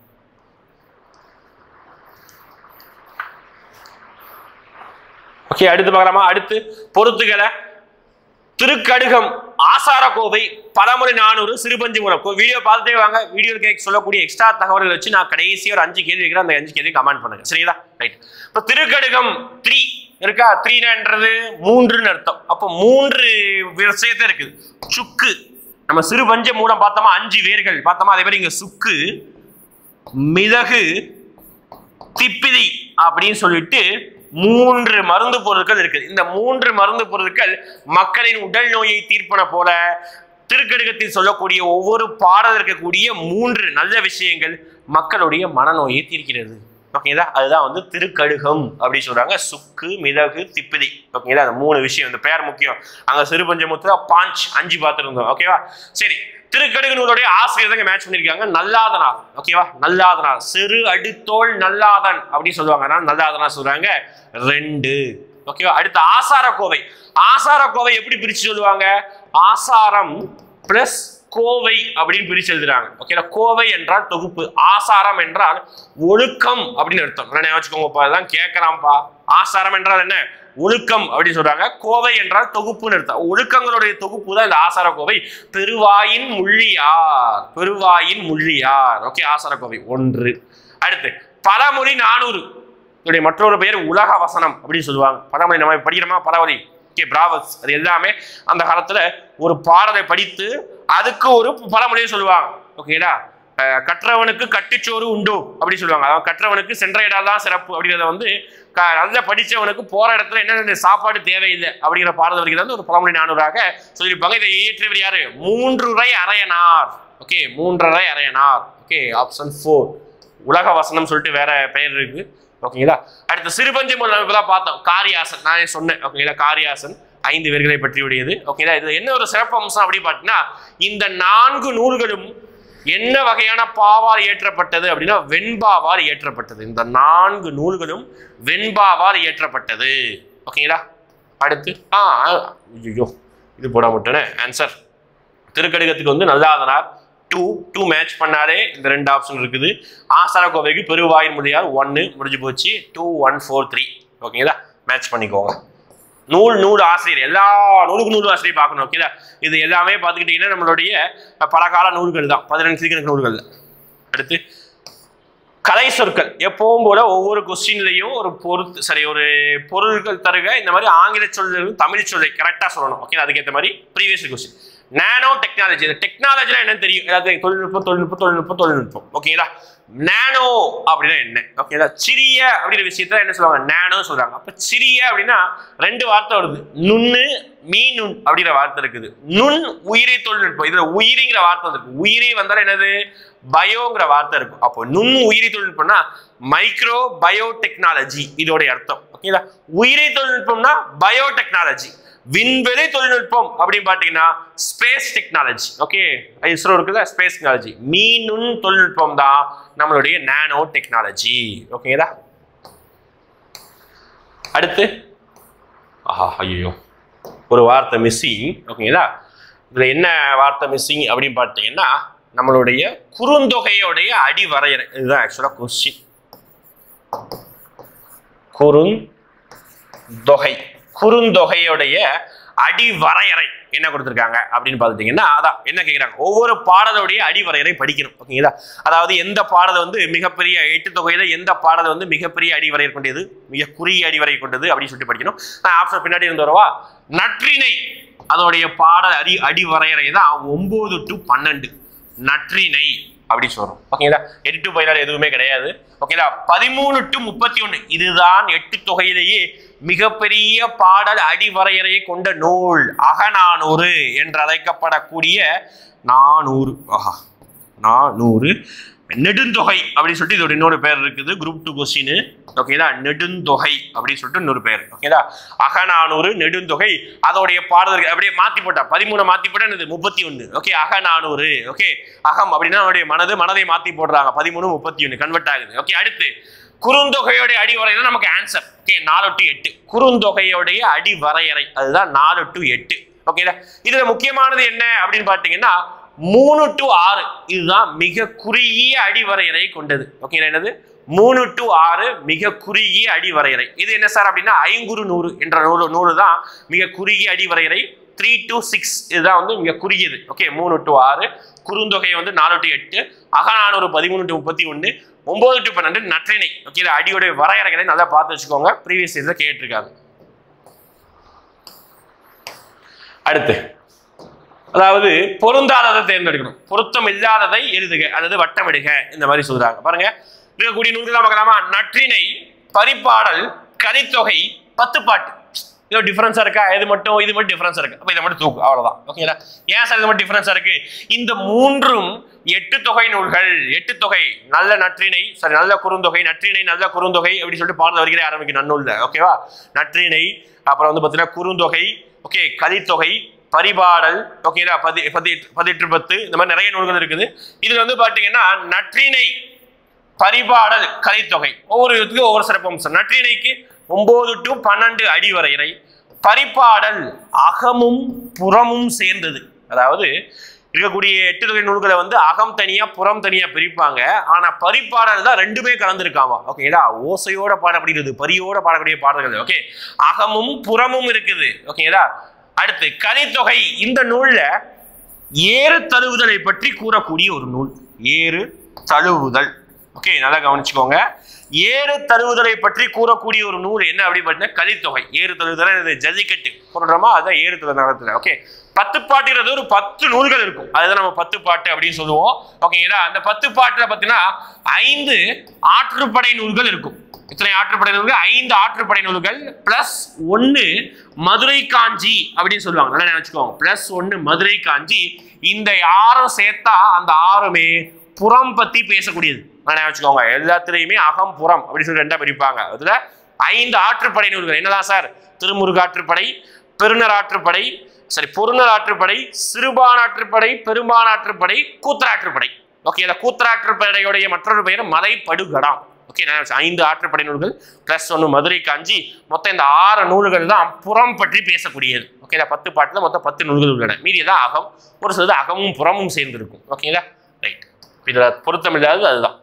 ஓகே அடுத்து பார்க்கலாமா அடுத்து பொறுத்துகளை திருக்கடுகம் ஆசாரக்கோவை பலமுறை நானூறு சிறுபஞ்சு மூலம் வீடியோ பார்த்துட்டே வாங்க வீடியோ கேட்க சொல்லக்கூடிய எக்ஸ்ட்ரா தகவல்கள் வச்சு நான் கடைசி ஒரு அஞ்சு கேள்வி வைக்கிறேன் அந்த அஞ்சு கேள்வி கமெண்ட் பண்ணுங்க சரிங்களா ரைட் இப்போ திருக்கடுகம் த்ரீ இருக்கா த்ரீன்றது மூன்றுன்னு அர்த்தம் அப்போ மூன்று விஷயத்த இருக்குது சுக்கு நம்ம சிறுபஞ்ச மூலம் பார்த்தோமா அஞ்சு வேர்கள் பார்த்தோமா அதே மாதிரி இங்க சுக்கு மிளகு திப்பிலி அப்படின்னு சொல்லிட்டு மூன்று மருந்து பொருட்கள் இருக்குது இந்த மூன்று மருந்து பொருட்கள் மக்களின் உடல் நோயை தீர்ப்பன போல திருக்கடுகத்தில் சொல்லக்கூடிய ஒவ்வொரு பாடல் இருக்கக்கூடிய மூன்று நல்ல விஷயங்கள் மக்களுடைய மனநோயை தீர்க்கிறது ஓகேதா அதுதான் வந்து திருக்கடுகம் அப்படின்னு சொல்றாங்க சுக்கு மிளகு திப்பிலி ஓகேங்களா அந்த மூணு விஷயம் இந்த பேர் முக்கியம் அங்க சிறுபஞ்சமுத்துல பாஞ்ச் அஞ்சு பார்த்துருந்தோம் ஓகேவா சரி திருக்கடுகு நூலுடைய ஆசிரியர் தான் மேட்ச் பண்ணியிருக்காங்க நல்லாதனார் ஓகேவா நல்லாதனார் சிறு அடுத்தோள் நல்லாதன் அப்படின்னு சொல்லுவாங்க அதனால நல்லாதனார் சொல்றாங்க ரெண்டு ஓகேவா அடுத்து ஆசார கோவை ஆசார கோவை எப்படி பிரிச்சு சொல்லுவாங்க ஆசாரம் பிளஸ் கோவை அப்படின்னு பிரிச்சு எழுதுறாங்க ஓகேங்களா கோவை என்றால் தொகுப்பு ஆசாரம் என்றால் ஒழுக்கம் அப்படின்னு அர்த்தம் என்ன வச்சுக்கோங்கப்பா அதெல்லாம் கேட்கலாம்ப்பா ஆசாரம் என்றால் என்ன ஒழுக்கம் அப்படின்னு சொல்றாங்க கோவை என்றால் தொகுப்புன்னு அர்த்தம் ஒழுக்கங்களுடைய தொகுப்பு தான் இந்த ஆசார கோவை பெருவாயின் முள்ளியார் பெருவாயின் முள்ளியார் ஓகே ஆசார கோவை ஒன்று அடுத்து பலமொழி நானூறு இதோடைய மற்றொரு பெயர் உலக வசனம் அப்படின்னு சொல்லுவாங்க பலமொழி நம்ம படிக்கிறோமா பலவழி ஓகே பிராவல்ஸ் அது எல்லாமே அந்த காலத்துல ஒரு பாடலை படித்து அதுக்கு ஒரு பழமொழியை சொல்லுவாங்க ஓகேடா அஹ் கற்றவனுக்கு கட்டுச்சோறு உண்டு அப்படி சொல்லுவாங்க அதாவது கற்றவனுக்கு சென்ற இடம் தான் சிறப்பு அப்படிங்கிறத வந்து க- நல்லா படிச்சவனுக்கு போற இடத்துல என்னென்ன சாப்பாடு தேவையில்லை அப்படிங்கிற பாடல் வரிகள் வந்து ஒரு பழமொழி நானூறாக சொல்லியிருப்பாங்க இதை இயற்றியவர் யாரு மூன்றுரை அரையனார் ஓகே மூன்றரை அரையனார் ஓகே ஆப்ஷன் ஃபோர் உலக வசனம் சொல்லிட்டு வேற பெயர் இருக்கு ஓகேங்களா அடுத்து சிறுபஞ்சு மூலம் இப்பதான் பார்த்தோம் காரியாசன் நான் சொன்னேன் ஓகேங்களா காரியாசன் ஐந்து பேர்களை பற்றி உடையது ஓகேங்களா இது என்ன ஒரு சிறப்பு அம்சம் அப்படி பார்த்தீங்கன்னா இந்த நான்கு நூல்களும் என்ன வகையான பாவால் இயற்றப்பட்டது அப்படின்னா வெண்பாவால் இயற்றப்பட்டது இந்த நான்கு நூல்களும் வெண்பாவால் இயற்றப்பட்டது ஓகேங்களா அடுத்து ஆ ஐயோ இது போட மாட்டேனே ஆன்சர் திருக்கடுகத்துக்கு வந்து நல்லாதனார் டூ டூ மேட்ச் பண்ணாலே இந்த ரெண்டு ஆப்ஷன் இருக்குது ஆசார கோவைக்கு பெருவாயின் முடியார் ஒன்று முடிஞ்சு போச்சு டூ ஒன் ஃபோர் த்ரீ ஓகேங்களா மேட்ச் பண்ணிக்கோங்க நூல் நூல் ஆசிரியர் எல்லா நூலுக்கு நூல் ஆசிரியர் பார்க்கணும் ஓகேதா இது எல்லாமே பார்த்துக்கிட்டிங்கன்னா நம்மளுடைய பலகால நூல்கள் தான் பதினெண்டு கணக்கு நூல்கள் அடுத்து கலை சொற்கள் எப்பவும் போல ஒவ்வொரு கொஸ்டின்லையும் ஒரு பொருத்து சரி ஒரு பொருட்கள் தருக இந்த மாதிரி ஆங்கில சொல்லும் தமிழ் சொல்லை கரெக்டாக சொல்லணும் ஓகே அதுக்கேற்ற மாதிரி ப்ரீவியஸ் கொஸ்டின் நானோ டெக்னாலஜி இந்த டெக்னாலஜினா என்னன்னு தெரியும் எல்லாத்துக்கும் தொழில்நுட்பம் தொழில்நுட்பம் தொழில்நுட்பம் தொழில்நுட்பம் ஓகேங்களா நானோ அப்படின்னா என்ன ஓகேங்களா சிறிய அப்படிங்கிற விஷயத்த என்ன சொல்லுவாங்க நானோ சொல்றாங்க அப்ப சிறிய அப்படின்னா ரெண்டு வார்த்தை வருது நுண்ணு மீனுண் அப்படிங்கிற வார்த்தை இருக்குது நுண் உயிரி தொழில்நுட்பம் இதுல உயிரிங்கிற வார்த்தை இருக்கு உயிரி வந்தாலும் என்னது பயோங்கிற வார்த்தை இருக்கும் அப்போ நுண் உயிரி தொழில்நுட்பம்னா மைக்ரோ பயோ டெக்னாலஜி இதோடைய அர்த்தம் ஓகேங்களா உயிரி தொழில்நுட்பம்னா பயோ டெக்னாலஜி விண்வெளி தொழில்நுட்பம் அப்படின்னு பார்த்தீங்கன்னா ஸ்பேஸ் டெக்னாலஜி ஓகே இஸ்ரோ இருக்குல்ல ஸ்பேஸ் டெக்னாலஜி மீனுண் தொழில்நுட்பம் தான் நம்மளுடைய நானோ டெக்னாலஜி ஓகேங்களா அடுத்து ஆஹா ஐயோ ஒரு வார்த்தை மிஸ்ஸிங் ஓகேங்களா இதுல என்ன வார்த்தை மிஸ்ஸிங் அப்படின்னு பார்த்தீங்கன்னா நம்மளுடைய குறுந்தொகையோடைய அடி வரையறை இதுதான் ஆக்சுவலாக கொஸ்டின் குறுந்தொகை குறுந்தொகையோடைய அடி வரையறை என்ன கொடுத்துருக்காங்க அப்படின்னு பார்த்துட்டீங்கன்னா அதான் என்ன கேட்குறாங்க ஒவ்வொரு பாடலுடைய அடி வரையறை படிக்கணும் ஓகேங்களா அதாவது எந்த பாடல் வந்து மிகப்பெரிய எட்டு தொகையில எந்த பாடல் வந்து மிகப்பெரிய அடி வரையறை கொண்டது மிக குறுகிய அடி வரை கொண்டது அப்படின்னு சொல்லிட்டு படிக்கணும் நான் ஆப்ஷன் பின்னாடி இருந்து வரவா நற்றிணை அதோடைய பாடல் அடி அடி வரையறை தான் ஒன்பது டு பன்னெண்டு நற்றிணை அப்படி சொல்றோம் ஓகேங்களா எட்டு டு பதினாறு எதுவுமே கிடையாது ஓகேங்களா பதிமூணு டு முப்பத்தி ஒன்று இதுதான் எட்டு தொகையிலேயே மிகப்பெரிய பாடல் அடிவரையறையை கொண்ட நூல் அகநானூறு என்று அழைக்கப்படக்கூடிய நானூறு ஆஹா நானூறு நெடுந்தொகை அப்படின்னு சொல்லிட்டு இதோட இன்னொரு பேர் இருக்குது குரூப் டூ கொஸ்டின் ஓகேதா நெடுந்தொகை அப்படின்னு சொல்லிட்டு இன்னொரு பேர் ஓகேதா அகநானூறு நெடுந்தொகை அதோடைய பாடல்கள் அப்படியே மாத்தி போட்டா பதிமூணு மாத்தி போட்டா என்னது முப்பத்தி ஒன்று ஓகே அகநானூறு ஓகே அகம் அப்படின்னா அவருடைய மனது மனதை மாத்தி போடுறாங்க பதிமூணு முப்பத்தி ஒன்று கன்வெர்ட் ஆகுது ஓகே அடுத்து குறுந்தொகையோடைய அடிவரையறை நமக்கு ஆன்சர் ஓகே நாலு டு எட்டு குறுந்தொகையோடைய அடிவரையறை அதுதான் நாலு டு எட்டு ஓகேதா இதுல முக்கியமானது என்ன அப்படின்னு பாத்தீங்கன்னா மூணு டு ஆறு இதுதான் மிக குறுகிய அடிவரையறை கொண்டது ஓகே என்னது மூணு டு ஆறு மிக குறுகிய அடிவரையறை இது என்ன சார் அப்படின்னா ஐங்குறு நூறு என்ற நூறு நூறு தான் மிக குறுகிய அடிவரையறை த்ரீ டு சிக்ஸ் இதுதான் வந்து மிக குறுகியது ஓகே மூணு டு ஆறு குறுந்தொகை வந்து நாலு டு எட்டு அகநானூறு பதிமூணு டு முப்பத்தி ஒன்று ஒன்பது டு பன்னெண்டு நற்றிணை ஓகே இது அடியோடைய வரையறைகளை நல்லா பார்த்து வச்சுக்கோங்க ப்ரீவியஸ் இயர்ல கேட்டிருக்காங்க அடுத்து அதாவது பொருந்தாததை தேர்ந்தெடுக்கணும் பொருத்தம் இல்லாததை எழுதுக அதாவது வட்டமிடுக இந்த மாதிரி சொல்றாங்க பாருங்க இருக்கக்கூடிய நூல்கள் தான் பார்க்கலாமா நற்றிணை பரிபாடல் கலித்தொகை பத்து பாட்டு இது டிஃபரன்ஸா இருக்கா இது மட்டும் இது மட்டும் டிஃபரன்ஸா இருக்கு அப்ப இதை மட்டும் தூக்கு அவ்வளவுதான் ஓகேங்களா ஏன் சார் இது மட்டும் டிஃபரன்ஸா இருக்கு இந்த மூன்றும் எட்டு தொகை நூல்கள் எட்டு தொகை நல்ல நற்றிணை சரி நல்ல குறுந்தொகை நற்றிணை நல்ல குறுந்தொகை அப்படி சொல்லிட்டு பாடல் வருகிற ஆரம்பிக்கும் நன்னூல்ல ஓகேவா நற்றிணை அப்புறம் வந்து பார்த்தீங்கன்னா குறுந்தொகை ஓகே கலித்தொகை பரிபாடல் ஓகேங்களா பதி பதி பதிற்று பத்து இந்த மாதிரி நிறைய நூல்கள் இருக்குது இதுல வந்து பாத்தீங்கன்னா நற்றிணை பரிபாடல் கலித்தொகை ஒவ்வொரு இதுக்கும் ஒவ்வொரு சிறப்பம்சம் நற்றிணைக்கு ஒன்பது டு பன்னெண்டு அடி வரையறை பரிபாடல் அகமும் புறமும் சேர்ந்தது அதாவது இருக்கக்கூடிய எட்டு தொகை நூல்களை வந்து அகம் தனியா புறம் தனியா பிரிப்பாங்க ஆனா பரிபாடல் தான் ரெண்டுமே கலந்துருக்காமா ஓகேங்களா ஓசையோட பாடப்படுகிறது பரியோட பாடக்கூடிய பாடல்கள் ஓகே அகமும் புறமும் இருக்குது ஓகேங்களா அடுத்து கலித்தொகை இந்த நூல்ல ஏறு தழுவுதலை பற்றி கூறக்கூடிய ஒரு நூல் ஏறு தழுவுதல் ஓகே நல்லா கவனிச்சுக்கோங்க ஏறு தழுவுதலை பற்றி கூறக்கூடிய ஒரு நூல் என்ன அப்படின்னு பார்த்தீங்கன்னா கலித்தொகை ஏறு தழுவுதல் இது ஜல்லிக்கட்டு சொல்றோமா அதுதான் ஏறு தழுவுதல் ஓகே பத்து பாட்டுங்கிறது ஒரு பத்து நூல்கள் இருக்கும் அதுதான் நம்ம பத்து பாட்டு அப்படின்னு சொல்லுவோம் ஓகேங்களா அந்த பத்து பாட்டுல பார்த்தீங்கன்னா ஐந்து ஆற்றுப்படை நூல்கள் இருக்கும் இத்தனை ஆற்றுப்படை நூல்கள் ஐந்து ஆற்றுப்படை நூல்கள் பிளஸ் ஒன்னு மதுரை காஞ்சி அப்படின்னு சொல்லுவாங்க நல்லா நினைச்சுக்கோங்க பிளஸ் ஒன்னு மதுரை காஞ்சி இந்த ஆறும் சேர்த்தா அந்த ஆறுமே புறம் பத்தி பேசக்கூடியது நல்லா நினைச்சுக்கோங்க எல்லாத்துலயுமே அகம் புறம் அப்படின்னு சொல்லி ரெண்டா பிரிப்பாங்க அதுல ஐந்து ஆற்றுப்படை நூல்கள் என்னதான் சார் திருமுருகாற்றுப்படை பெருநர் ஆற்றுப்படை சரி பொருநர் ஆற்றுப்படை சிறுபானாற்றுப்படை பெரும்பானாற்றுப்படை கூத்தராற்றுப்படை ஓகே இந்த கூத்தராற்றுப்படையுடைய மற்றொரு பெயர் மலை படுகடாம் ஓகே நான் ஐந்து ஆற்றுப்படை நூல்கள் பிளஸ் ஒன்று மதுரை காஞ்சி மொத்தம் இந்த ஆறு நூல்கள் தான் புறம் பற்றி பேசக்கூடியது ஓகேதா பத்து பாட்டில் மொத்தம் பத்து நூல்கள் உள்ளன மீதி எல்லாம் அகம் ஒரு சிலது அகமும் புறமும் சேர்ந்திருக்கும் ஓகேங்களா ரைட் இதில் பொருத்தம் இல்லாதது அதுதான்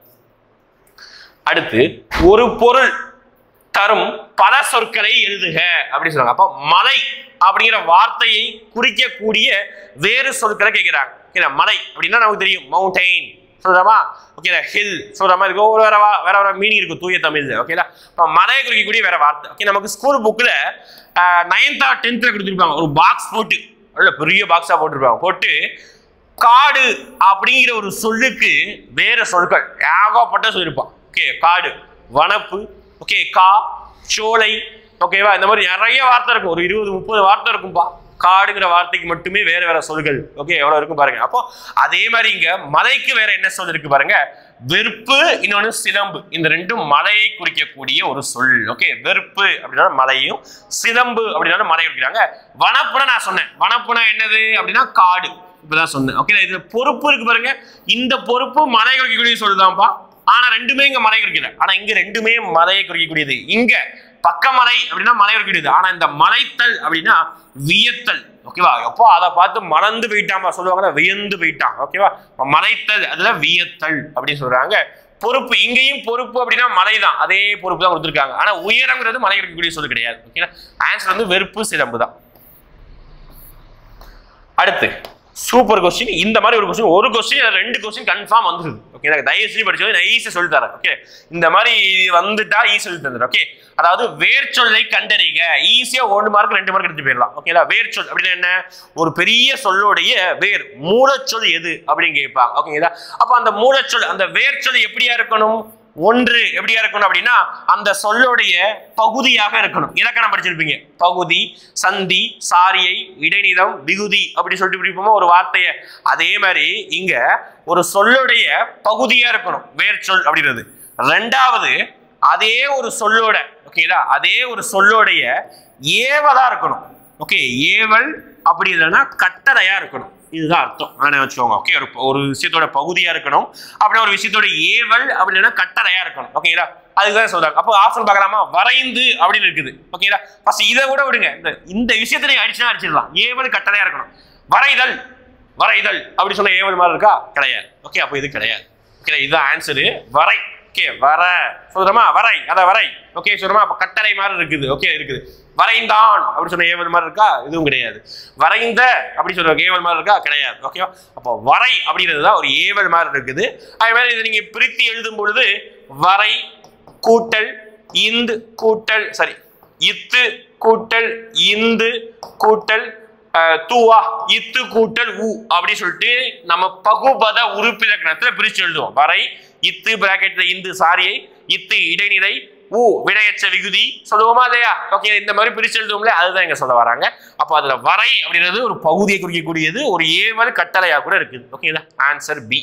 அடுத்து ஒரு பொருள் தரும் பல சொற்களை எழுதுக அப்படின்னு சொல்றாங்க அப்போ மலை அப்படிங்கிற வார்த்தையை குறிக்கக்கூடிய வேறு சொற்களை கேட்கிறாங்க ஓகேங்களா மலை அப்படின்னா நமக்கு தெரியும் மவுண்டெயின் சொல்றோமா ஓகேங்களா ஹில் சொல்ற மாதிரி இருக்கும் ஒரு வேற வா- வேற வேற மீனிங் இருக்கும் தூய தமிழ்ல ஓகேங்களா இப்போ மலையை குறிக்கக்கூடிய வேற வார்த்தை ஓகே நமக்கு ஸ்கூல் புக்கில் நைன்த்தா டென்த்தில் கொடுத்துருப்பாங்க ஒரு பாக்ஸ் போட்டு நல்ல பெரிய பாக்ஸாக போட்டிருப்பாங்க போட்டு காடு அப்படிங்கிற ஒரு சொல்லுக்கு வேற சொற்கள் ஏகப்பட்ட சொல்லியிருப்பான் ஓகே காடு வனப்பு ஓகே கா சோலை ஓகேவா இந்த மாதிரி நிறைய வார்த்தை இருக்கும் ஒரு இருபது முப்பது வார்த்தை இருக்கும்பா காடுங்கிற வார்த்தைக்கு மட்டுமே வேற வேற சொல்கள் ஓகே எவ்வளவு இருக்கும் பாருங்க அப்போ அதே மாதிரி இங்க மலைக்கு வேற என்ன சொல் இருக்கு பாருங்க வெறுப்பு இன்னொன்னு சிலம்பு இந்த ரெண்டும் மலையை குறிக்கக்கூடிய ஒரு சொல் ஓகே வெறுப்பு அப்படின்னா மலையும் சிலம்பு அப்படின்னா மலை குறிக்கிறாங்க வனப்புனா நான் சொன்னேன் வனப்புனா என்னது அப்படின்னா காடு இப்பதான் சொன்னேன் ஓகே இதுல பொறுப்பு இருக்கு பாருங்க இந்த பொறுப்பு மலை குறிக்கக்கூடிய சொல்லுதான்ப்பா ஆனா ரெண்டுமே இங்க மலை குறிக்கல ஆனா இங்க ரெண்டுமே மலையை குறிக்கக்கூடியது இங்க பக்கமலை அப்படின்னா மலை குறிக்கக்கூடியது ஆனா இந்த மலைத்தல் அப்படின்னா வியத்தல் ஓகேவா அப்போ அதை பார்த்து மறந்து போயிட்டாமா சொல்லுவாங்கல்ல வியந்து போயிட்டான் ஓகேவா மலைத்தல் அதுல வியத்தல் அப்படின்னு சொல்றாங்க பொறுப்பு இங்கேயும் பொறுப்பு அப்படின்னா மலை தான் அதே பொறுப்பு தான் கொடுத்துருக்காங்க ஆனா உயரங்கிறது மலை இருக்கக்கூடிய சொல்லு கிடையாது ஓகேங்களா ஆன்சர் வந்து வெறுப்பு சிலம்பு தான் அடுத்து சூப்பர் கொஸ்டின் இந்த மாதிரி ஒரு கொஸ்டின் ஒரு கொஸ்டின் ரெண்டு கொஸ்டின் கன்ஃபார்ம் வந்துருது ஓகே எனக்கு தயவு செஞ்சு படிச்சது நான் ஈஸி சொல்லி தரேன் ஓகே இந்த மாதிரி வந்துட்டா ஈஸி சொல்லி தந்துடுறேன் ஓகே அதாவது வேர்ச்சொல்லை கண்டறிக ஈஸியா ஒன்று மார்க் ரெண்டு மார்க் எடுத்து போயிடலாம் ஓகேங்களா வேர்ச்சொல் அப்படின்னா என்ன ஒரு பெரிய சொல்லோடைய வேர் மூலச்சொல் எது அப்படின்னு கேட்பாங்க ஓகேங்களா அப்ப அந்த மூலச்சொல் அந்த வேர்ச்சொல் எப்படியா இருக்கணும் ஒன்று எப்படியா இருக்கணும் அப்படின்னா அந்த சொல்லுடைய பகுதியாக இருக்கணும் இலக்கணம் படிச்சிருப்பீங்க பகுதி சந்தி சாரியை இடைநிலம் விகுதி அப்படி சொல்லிட்டு பிடிப்போமா ஒரு வார்த்தையை அதே மாதிரி இங்க ஒரு சொல்லுடைய பகுதியா இருக்கணும் வேர் சொல் அப்படின்றது ரெண்டாவது அதே ஒரு சொல்லோட ஓகேங்களா அதே ஒரு சொல்லோடைய ஏவலா இருக்கணும் ஓகே ஏவல் அப்படி இல்லைன்னா கட்டளையா இருக்கணும் இதுதான் அர்த்தம் நான் வச்சுக்கோங்க ஓகே ஒரு ஒரு விஷயத்தோட பகுதியா இருக்கணும் அப்படின்னா ஒரு விஷயத்தோட ஏவல் அப்படி இல்லைன்னா கட்டளையா இருக்கணும் ஓகேங்களா அதுதான் சொல்றாங்க அப்போ ஆப்ஷன் பார்க்கலாமா வரைந்து அப்படின்னு இருக்குது ஓகேங்களா ஃபர்ஸ்ட் இதை கூட விடுங்க இந்த இந்த விஷயத்துல நீங்க அடிச்சுனா அடிச்சிடலாம் ஏவல் கட்டளையா இருக்கணும் வரைதல் வரைதல் அப்படி சொன்ன ஏவல் மாதிரி இருக்கா கிடையாது ஓகே அப்போ இது கிடையாது ஓகே இதுதான் ஆன்சரு வரை ஓகே வர சொல்றோமா வரை அத வரை ஓகே சொல்றோமா அப்ப கட்டளை மாதிரி இருக்குது ஓகே இருக்குது வரைந்தான் அப்படி சொன்ன ஏவல் மாதிரி இருக்கா இதுவும் கிடையாது வரைந்த அப்படி சொல்ற ஏவல் மாதிரி இருக்கா கிடையாது ஓகேவா அப்போ வரை அப்படிங்கிறது தான் ஒரு ஏவல் மாதிரி இருக்குது அதே மாதிரி இதை நீங்க பிரித்து எழுதும் பொழுது வரை கூட்டல் இந்து கூட்டல் சரி இத்து கூட்டல் இந்து கூட்டல் அஹ், தூவா இத்து கூட்டல் உ அப்படி சொல்லிட்டு நம்ம பகுபத உறுப்பிலக்கணத்துல பிரிச்சு எழுதுவோம் வரை இத்து பிராக்கெட்ல இந்து சாரியை இத்து இடைநிலை உ வினையச்ச விகுதி சொல்லுவோமா இல்லையா ஓகே இந்த மாதிரி பிரிச்சு எழுதுவோம்ல அதுதான் இங்க சொல்ல வராங்க அப்போ அதுல வரை அப்படின்றது ஒரு பகுதியை குறிக்கக்கூடியது ஒரு ஏவல் கட்டளையா கூட இருக்குது ஓகேங்களா ஆன்சர் பி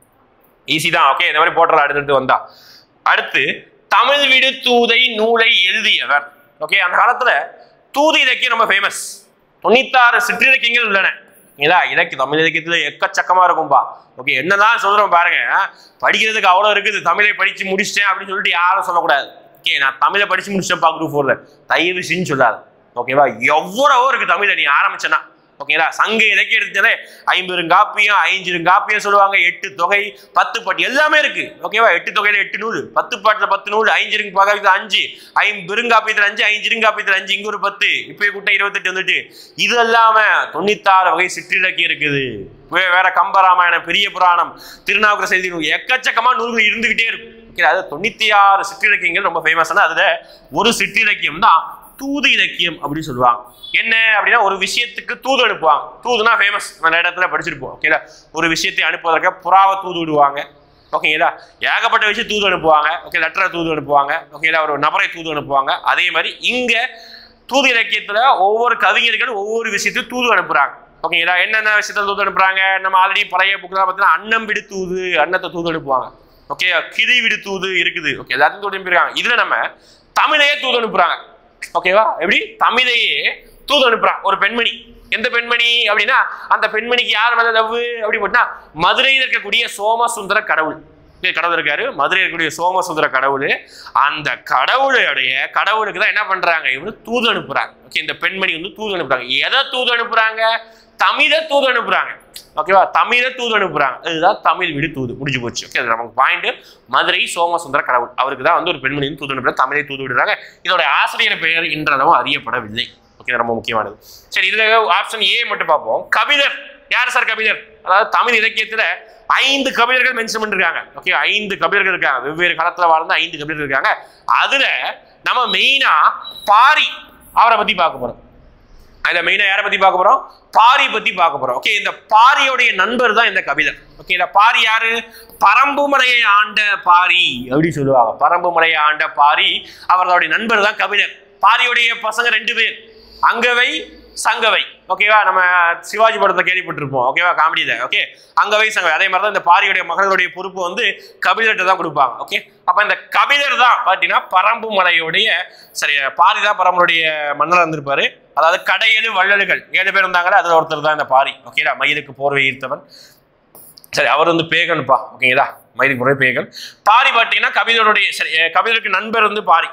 ஈஸி தான் ஓகே இந்த மாதிரி போட்டுறலாம் அடுத்தடுத்து வந்தா அடுத்து தமிழ் விடு தூதை நூலை எழுதியவர் ஓகே அந்த காலத்துல தூது இலக்கியம் ரொம்ப ஃபேமஸ் தொண்ணூத்தாறு சிற்றிலக்கியங்கள் உள்ளன இல்லைங்களா இலக்கிய தமிழ் இலக்கியத்துல எக்கச்சக்கமா இருக்கும்பா ஓகே என்னதான் சொல்றோம் பாருங்க படிக்கிறதுக்கு அவ்வளோ இருக்குது தமிழை படிச்சு முடிச்சிட்டேன் அப்படின்னு சொல்லிட்டு யாரும் சொல்லக்கூடாது ஓகே நான் தமிழை படிச்சு முடிச்சிட்டேன்ப்பா குரூப் ஃபோர்ல தயவு செஞ்சு சொல்லாது ஓகேவா எவ்வளவோ இருக்கு தமிழை நீ ஆரம்பிச்சனா ஓகேங்களா சங்க இலக்கியம் எடுத்தாலே ஐம்பெருங்காப்பியம் ஐஞ்சிருங்காப்பியம் சொல்லுவாங்க எட்டு தொகை பத்து பாட்டு எல்லாமே இருக்கு ஓகேவா எட்டு தொகையில எட்டு நூல் பத்து பாட்டுல பத்து நூல் ஐஞ்சிருங்க பக்கத்துல அஞ்சு ஐம்பெருங்காப்பியத்துல அஞ்சு ஐஞ்சிருங்காப்பியத்துல அஞ்சு இங்க ஒரு பத்து இப்பயே கூட்ட இருபத்தெட்டு வந்துட்டு இது இல்லாம தொண்ணூத்தாறு வகை சிற்றிலக்கியம் இருக்குது வே- வேற கம்பராமாயணம் பெரிய புராணம் திருநாவுக்கர செய்தி நூல் எக்கச்சக்கமா நூல்கள் இருந்துகிட்டே இருக்கும் ஓகே அது தொண்ணூத்தி ஆறு சிற்றிலக்கியங்கள் ரொம்ப ஃபேமஸான அதுல ஒரு சிற்றிலக்கியம் தான் தூது இலக்கியம் அப்படின்னு சொல்லுவாங்க என்ன அப்படின்னா ஒரு விஷயத்துக்கு தூது அனுப்புவாங்க தூதுனா ஃபேமஸ் நம்ம இடத்துல படிச்சிருப்போம் ஓகேங்களா ஒரு விஷயத்தை அனுப்புவதற்கு புறாவை தூது விடுவாங்க ஓகேங்களா ஏகப்பட்ட விஷயம் தூது அனுப்புவாங்க ஓகே லெட்டரை தூது அனுப்புவாங்க ஓகேங்களா ஒரு நபரை தூது அனுப்புவாங்க அதே மாதிரி இங்க தூது இலக்கியத்துல ஒவ்வொரு கவிஞர்களும் ஒவ்வொரு விஷயத்தையும் தூது அனுப்புறாங்க ஓகேங்களா என்னென்ன விஷயத்த தூது அனுப்புறாங்க நம்ம ஆல்ரெடி பழைய புக்கில் பார்த்தீங்கன்னா அன்னம் விடு தூது அன்னத்தை தூது அனுப்புவாங்க ஓகே கிளி விடு தூது இருக்குது ஓகே எல்லாத்தையும் தூது அனுப்பியிருக்காங்க இதுல நம்ம தமிழையே தூது அனுப்புறாங்க ஓகேவா எப்படி தமிழையே தூது அனுப்புறான் ஒரு பெண்மணி எந்த பெண்மணி அப்படின்னா அந்த பெண்மணிக்கு யார் மேல லவ் அப்படி போட்டா மதுரையில் இருக்கக்கூடிய சோமசுந்தர கடவுள் இங்க கடவுள் இருக்காரு மதுரையில் இருக்கக்கூடிய சோமசுந்தர கடவுள் அந்த கடவுளுடைய கடவுளுக்கு தான் என்ன பண்றாங்க இவரு தூது அனுப்புறாங்க ஓகே இந்த பெண்மணி வந்து தூது அனுப்புறாங்க எதை தூது அனுப்புறாங்க தமிழை தூது அனுப்புறாங்க ஓகேவா தமிழை தூது அனுப்புறாங்க இதுதான் தமிழ் விடு தூது முடிஞ்சு போச்சு ஓகே அது நமக்கு பாயிண்ட் மதுரை சோமசுந்தர கடவுள் அவருக்கு தான் வந்து ஒரு பெண்மணி வந்து தூது அனுப்புறாங்க தமிழை தூது விடுறாங்க இதோட ஆசிரியர் பெயர் இன்றளவும் அறியப்படவில்லை ஓகே இது ரொம்ப முக்கியமானது சரி இதுல ஆப்ஷன் ஏ மட்டும் பார்ப்போம் கபிலர் யார் சார் கபிலர் அதாவது தமிழ் இலக்கியத்துல ஐந்து கபிலர்கள் மென்ஷன் பண்ணிருக்காங்க ஓகே ஐந்து கபிலர்கள் இருக்காங்க வெவ்வேறு காலத்துல வாழ்ந்த ஐந்து கபிலர்கள் இருக்காங்க அதுல நம்ம மெயினா பாரி அவரை பத்தி பார்க்க போறோம் அதுல மெயினா யாரை பத்தி பார்க்க போறோம் பாரி பத்தி பார்க்க போறோம் ஓகே இந்த பாரியோடைய நண்பர் தான் இந்த கபிலர் ஓகே இந்த பாரி யாரு பரம்புமலையை ஆண்ட பாரி அப்படி சொல்லுவாங்க பரம்புமலையை ஆண்ட பாரி அவர்களுடைய நண்பர் தான் கபிலர் பாரியுடைய பசங்க ரெண்டு பேர் அங்கவை சங்கவை ஓகேவா நம்ம சிவாஜி படத்தை கேள்விப்பட்டிருப்போம் ஓகேவா காமெடியில ஓகே அங்கவை சங்கவை அதே மாதிரி தான் இந்த பாரியுடைய மகளுடைய பொறுப்பு வந்து கபிலர்கிட்ட தான் கொடுப்பாங்க ஓகே அப்ப இந்த கபிலர் தான் பார்த்தீங்கன்னா பரம்பு மலையுடைய சரி பாரி தான் பரம்புடைய மன்னராக இருந்திருப்பாரு அதாவது கடையேழு வள்ளல்கள் ஏழு பேர் இருந்தாங்களே அதுல ஒருத்தர் தான் இந்த பாரி ஓகேடா மயிலுக்கு போர்வை ஈர்த்தவன் சரி அவர் வந்து பேகன்ப்பா ஓகேங்களா மயிலுக்கு போர்வை பேகன் பாரி பார்த்தீங்கன்னா கபிலருடைய சரி அஹ் கபிலருக்கு நண்பர் வந்து பாரி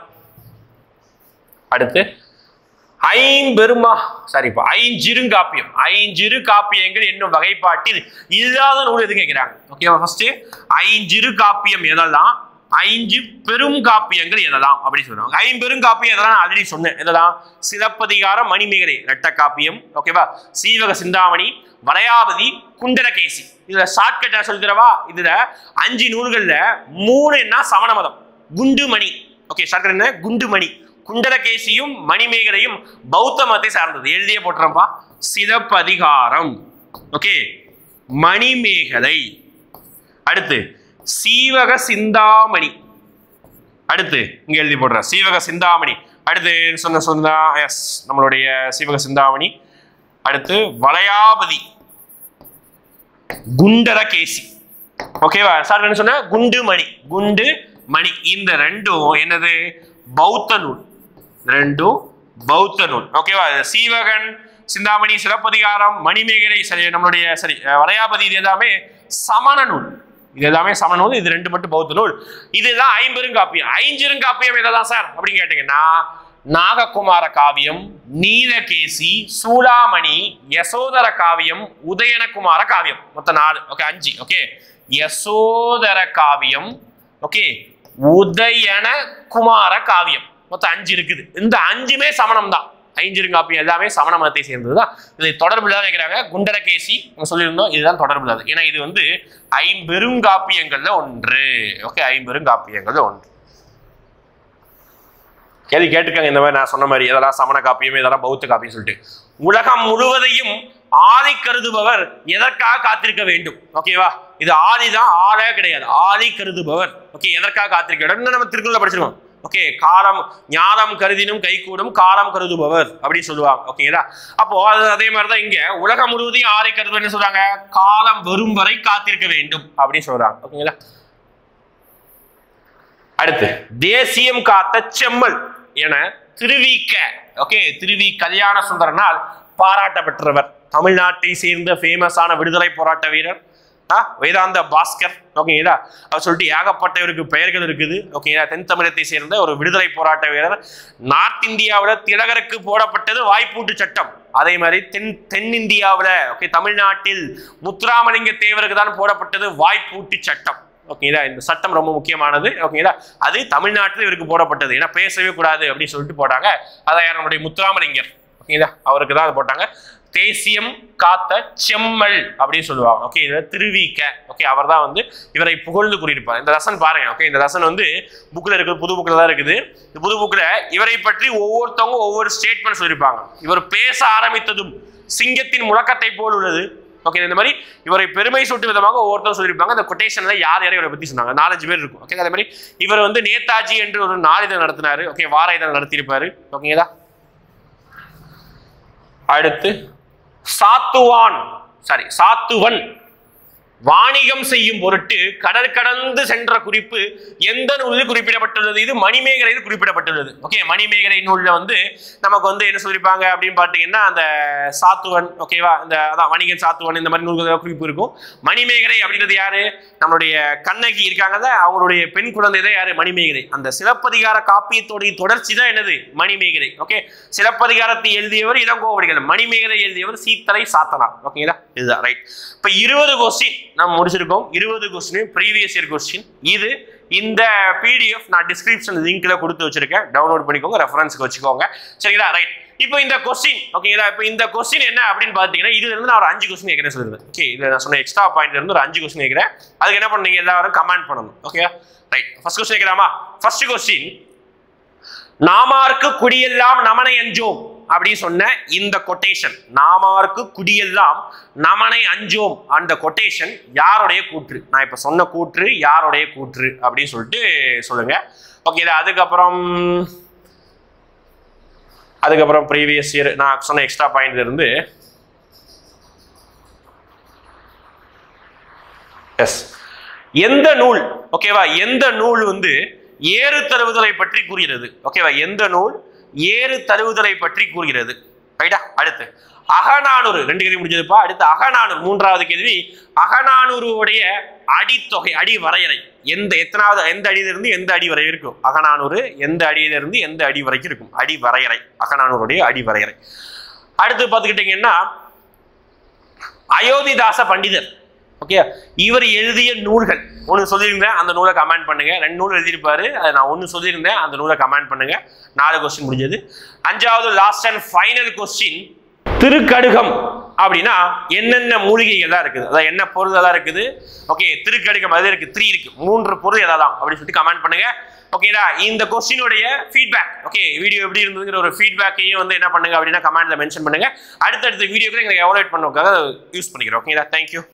அடுத்து ஐம்பெருமா சரிப்பா ஐஞ்சிருங்காப்பியம் ஐஞ்சிறு காப்பியங்கள் என்னும் வகைப்பாட்டில் இல்லாத நூல் எது கேட்கிறாங்க ஓகேவா ஃபர்ஸ்ட் ஐஞ்சிறு காப்பியம் எதெல்லாம் ஐந்து பெரும் காப்பியங்கள் எதெல்லாம் அப்படி சொல்றாங்க ஐம்பெரும் காப்பியம் எதெல்லாம் நான் ஆல்ரெடி சொன்னேன் எதெல்லாம் சிலப்பதிகாரம் மணிமேகலை ரெட்ட காப்பியம் ஓகேவா சீவக சிந்தாமணி வளையாபதி குண்டலகேசி இதுல ஷார்ட்கட்டா சொல்லி தரவா இதுல அஞ்சு நூல்கள்ல மூணு என்ன சமண மதம் குண்டுமணி ஓகே ஷார்ட்கட் என்ன குண்டுமணி குண்டலகேசியும் மணிமேகலையும் பௌத்த மதத்தை சார்ந்தது எழுதிய போட்டுறப்பா சிலப்பதிகாரம் ஓகே மணிமேகலை அடுத்து சீவக சிந்தாமணி அடுத்து இங்க எழுதி போடுற சீவக சிந்தாமணி அடுத்து சொன்ன சொன்னா எஸ் நம்மளுடைய சீவக சிந்தாமணி அடுத்து வளையாபதி குண்டரகேசி ஓகேவா சார் என்ன சொன்ன குண்டு மணி குண்டு மணி இந்த ரெண்டும் என்னது பௌத்த நூல் ரெண்டும் பௌத்த நூல் ஓகேவா சீவகன் சிந்தாமணி சிலப்பதிகாரம் மணிமேகலை சரி நம்மளுடைய சரி அஹ், வளையாபதி இது எல்லாமே சமண நூல் இது எல்லாமே சமண நூல் இது ரெண்டு மட்டும் பௌத்த நூல் இதுதான் ஐம்பெருங்காப்பியம் ஐஞ்சிருங்காப்பியம் எதான் சார் அப்படின்னு கேட்டீங்கன்னா நாககுமார காவியம் நீலகேசி சூளாமணி யசோதர காவியம் உதயனகுமார காவியம் மொத்தம் நாலு ஓகே அஞ்சு ஓகே யசோதர காவியம் ஓகே உதயன குமார காவியம் மொத்தம் அஞ்சு இருக்குது இந்த அஞ்சுமே சமணம் தான் ஐஞ்சிருங்காப்பியம் எல்லாமே சமண மதத்தை சேர்ந்தது தான் இதை தொடர்பு இல்லாத கேட்கிறாங்க குண்டரகேசி நம்ம சொல்லியிருந்தோம் இதுதான் தொடர்பு இல்லாது ஏன்னா இது வந்து ஐம்பெருங்காப்பியங்கள்ல ஒன்று ஓகே ஐம்பெருங்காப்பியங்கள்ல ஒன்று கேள்வி கேட்டுக்காங்க இந்த மாதிரி நான் சொன்ன மாதிரி இதெல்லாம் சமண காப்பியம் இதெல்லாம் பௌத்த காப்பியம் சொல்லிட்டு உலகம் முழுவதையும் ஆதி கருதுபவர் எதற்காக காத்திருக்க வேண்டும் ஓகேவா இது ஆதி தான் ஆளே கிடையாது ஆதி கருதுபவர் ஓகே எதற்காக காத்திருக்க வேண்டும் இன்னும் நம்ம திருக்குறள் படிச்சிருக்கோம் ஓகே காலம் ஞானம் கருதினும் கைகூடும் காலம் கருதுபவர் அப்படின்னு சொல்லுவாங்க ஓகேங்களா அப்போ அது அதே மாதிரி தான் இங்க உலகம் முழுவதையும் ஆதி கருதுபவர் சொல்றாங்க காலம் வரும் வரை காத்திருக்க வேண்டும் அப்படின்னு சொல்றாங்க ஓகேங்களா அடுத்து தேசியம் காத்த செம்மல் என திருவிக்க ஓகே திருவி கல்யாண சுந்தரனால் பாராட்ட பெற்றவர் தமிழ்நாட்டை சேர்ந்த ஃபேமஸான விடுதலை போராட்ட வீரர் ஆ, வேதாந்த பாஸ்கர் ஓகேங்களா அவர் சொல்லிட்டு ஏகப்பட்டவருக்கு பெயர்கள் இருக்குது ஓகேங்களா தென் தமிழகத்தை சேர்ந்த ஒரு விடுதலை போராட்ட வீரர் நார்த் இந்தியாவில் திலகருக்கு போடப்பட்டது வாய்ப்பூட்டு சட்டம் அதே மாதிரி தென் தென்னிந்தியாவில் ஓகே தமிழ்நாட்டில் முத்துராமலிங்க தேவருக்கு தான் போடப்பட்டது வாய்ப்பூட்டு சட்டம் ஓகேங்களா இந்த சட்டம் ரொம்ப முக்கியமானது ஓகேங்களா அது தமிழ்நாட்டில் இவருக்கு போடப்பட்டது ஏன்னா பேசவே கூடாது அப்படின்னு சொல்லிட்டு போட்டாங்க அதை யார் நம்முடைய முத்துராமலிங்கர் ஓகேங்களா அவருக்கு தான் அது போட்டாங்க தேசியம் காத்த செம்மல் அப்படின்னு சொல்லுவாங்க ஓகே இதுல திருவிக்க ஓகே அவர் தான் வந்து இவரை புகழ்ந்து கூறியிருப்பார் இந்த லெசன் பாருங்க ஓகே இந்த லெசன் வந்து புக்கில் இருக்குது புது புக்கில் தான் இருக்குது இந்த புது புக்கில் இவரை பற்றி ஒவ்வொருத்தவங்க ஒவ்வொரு ஸ்டேட்மெண்ட் சொல்லியிருப்பாங்க இவர் பேச ஆரம்பித்ததும் சிங்கத்தின் முழக்கத்தை போல் உள்ளது ஓகே இந்த மாதிரி இவரை பெருமை சூட்டு விதமாக ஒவ்வொருத்தரும் சொல்லியிருப்பாங்க அந்த கொட்டேஷன்ல யார் யாரையும் இவரை பத்தி சொன்னாங்க நாலஞ்சு பேர் இருக்கும் ஓகே அதே மாதிரி இவர் வந்து நேதாஜி என்று ஒரு நாளிதழ் நடத்தினாரு ஓகே வார இதழ் நடத்தியிருப்பாரு ஓகேங்களா அடுத்து சாத்துவான் சாரி சாத்துவன் வாணிகம் செய்யும் பொருட்டு கடல் கடந்து சென்ற குறிப்பு எந்த நூலில் குறிப்பிடப்பட்டுள்ளது இது மணிமேகலையில் குறிப்பிடப்பட்டுள்ளது ஓகே மணிமேகலை நூலில் வந்து நமக்கு வந்து என்ன சொல்லியிருப்பாங்க அப்படின்னு பார்த்தீங்கன்னா அந்த சாத்துவன் ஓகேவா இந்த அதான் வணிகன் சாத்துவன் இந்த மாதிரி நூல்கள் குறிப்பு இருக்கும் மணிமேகலை அப்படின்றது யாரு நம்மளுடைய கண்ணகி இருக்காங்கல்ல அவங்களுடைய பெண் குழந்தை தான் யாரு மணிமேகலை அந்த சிலப்பதிகார காப்பியத்தோடைய தொடர்ச்சி தான் என்னது மணிமேகலை ஓகே சிலப்பதிகாரத்தை எழுதியவர் இளங்கோவடிகள் மணிமேகலை எழுதியவர் சீத்தலை சாத்தனார் ஓகேங்களா இதுதான் ரைட் இப்போ இருபது கொஸ்டின் நம்ம முடிச்சிருக்கோம் இருபது கொஸ்டின் ப்ரீவியஸ் இயர் கொஸ்டின் இது இந்த பிடிஎஃப் நான் டிஸ்கிரிப்ஷன் லிங்க்ல கொடுத்து வச்சிருக்கேன் டவுன்லோட் பண்ணிக்கோங்க ரெஃபரன்ஸ்க்கு வச்சுக்கோங்க சரிங்களா ரைட் இப்போ இந்த கொஸ்டின் ஓகேங்களா இப்போ இந்த கொஸ்டின் என்ன அப்படின்னு பார்த்தீங்கன்னா இதுல இருந்து நான் ஒரு அஞ்சு கொஸ்டின் கேட்குறேன் சொல்லுது ஓகே இதில் நான் சொன்ன எக்ஸ்ட்ரா பாயிண்ட்ல இருந்து ஒரு அஞ்சு கொஸ்டின் கேட்குறேன் அதுக்கு என்ன பண்ணீங்க எல்லாரும் கமெண்ட் பண்ணணும் ஓகே ரைட் ஃபர்ஸ்ட் கொஸ்டின் கேட்கலாமா ஃபர்ஸ்ட் கொஸ்டின் நாமார்க்கு குடியெல்லாம் நமனை அஞ்சோம் அப்படின்னு சொன்ன இந்த கொட்டேஷன் நாமார்க்கு குடியெல்லாம் நமனை அஞ்சோம் அந்த கொட்டேஷன் யாருடைய கூற்று நான் இப்ப சொன்ன கூற்று யாருடைய கூற்று அப்படின்னு சொல்லிட்டு சொல்லுங்க ஓகே அதுக்கப்புறம் அதுக்கப்புறம் ப்ரீவியஸ் இயர் நான் சொன்ன எக்ஸ்ட்ரா பாயிண்ட்ல இருந்து எஸ் எந்த நூல் ஓகேவா எந்த நூல் வந்து ஏறு தழுவுதலை பற்றி கூறுகிறது ஓகேவா எந்த நூல் ஏறு தழுவுதலை பற்றி கூறுகிறது ரைட்டா அடுத்து அகநானூறு ரெண்டு கேள்வி முடிஞ்சதுப்பா அடுத்து அகநானூறு மூன்றாவது கேள்வி அகநானூறுடைய அடித்தொகை அடி வரையறை எந்த எத்தனாவது எந்த அடியிலிருந்து எந்த அடி வரை இருக்கும் அகநானூறு எந்த அடியிலிருந்து எந்த அடி வரைக்கும் இருக்கும் அடி வரையறை அகநானூருடைய அடி வரையறை அடுத்து பார்த்துக்கிட்டிங்கன்னா அயோத்திதாச பண்டிதர் ஓகே இவர் எழுதிய நூல்கள் ஒன்று சொல்லியிருந்தேன் அந்த நூலை கமெண்ட் பண்ணுங்க ரெண்டு நூல் எழுதியிருப்பாரு அதை நான் ஒன்று சொல்லியிருந்தேன் அந்த நூலை கமெண்ட் பண்ணுங்க நாலு கொஸ்டின் முடிஞ்சது அஞ்சாவது last and final question Thirikadugam அப்படின்னா என்னென்ன மூலிகைகள்லாம் இருக்குது அதாவது என்ன பொருள் எல்லாம் இருக்குது ஓகே திருக்கடுகம் அது இருக்கு த்ரீ இருக்கு மூன்று பொருள் எதெல்லாம் அப்படின்னு சொல்லிட்டு கமெண்ட் பண்ணுங்க ஓகேடா இந்த கொஸ்டினுடைய ஃபீட்பேக் ஓகே வீடியோ எப்படி இருந்ததுங்கிற ஒரு ஃபீட்பேக்கையும் வந்து என்ன பண்ணுங்க அப்படின்னா கமெண்ட்ல மென்ஷன் பண்ணுங்க அடுத்தடுத்த வீடியோக்கு எங்களுக்கு எவாலுவேட் பண்ணுறதுக்காக யூஸ் பண்ணிக்கிறோம் ஓகேடா தேங்க்யூ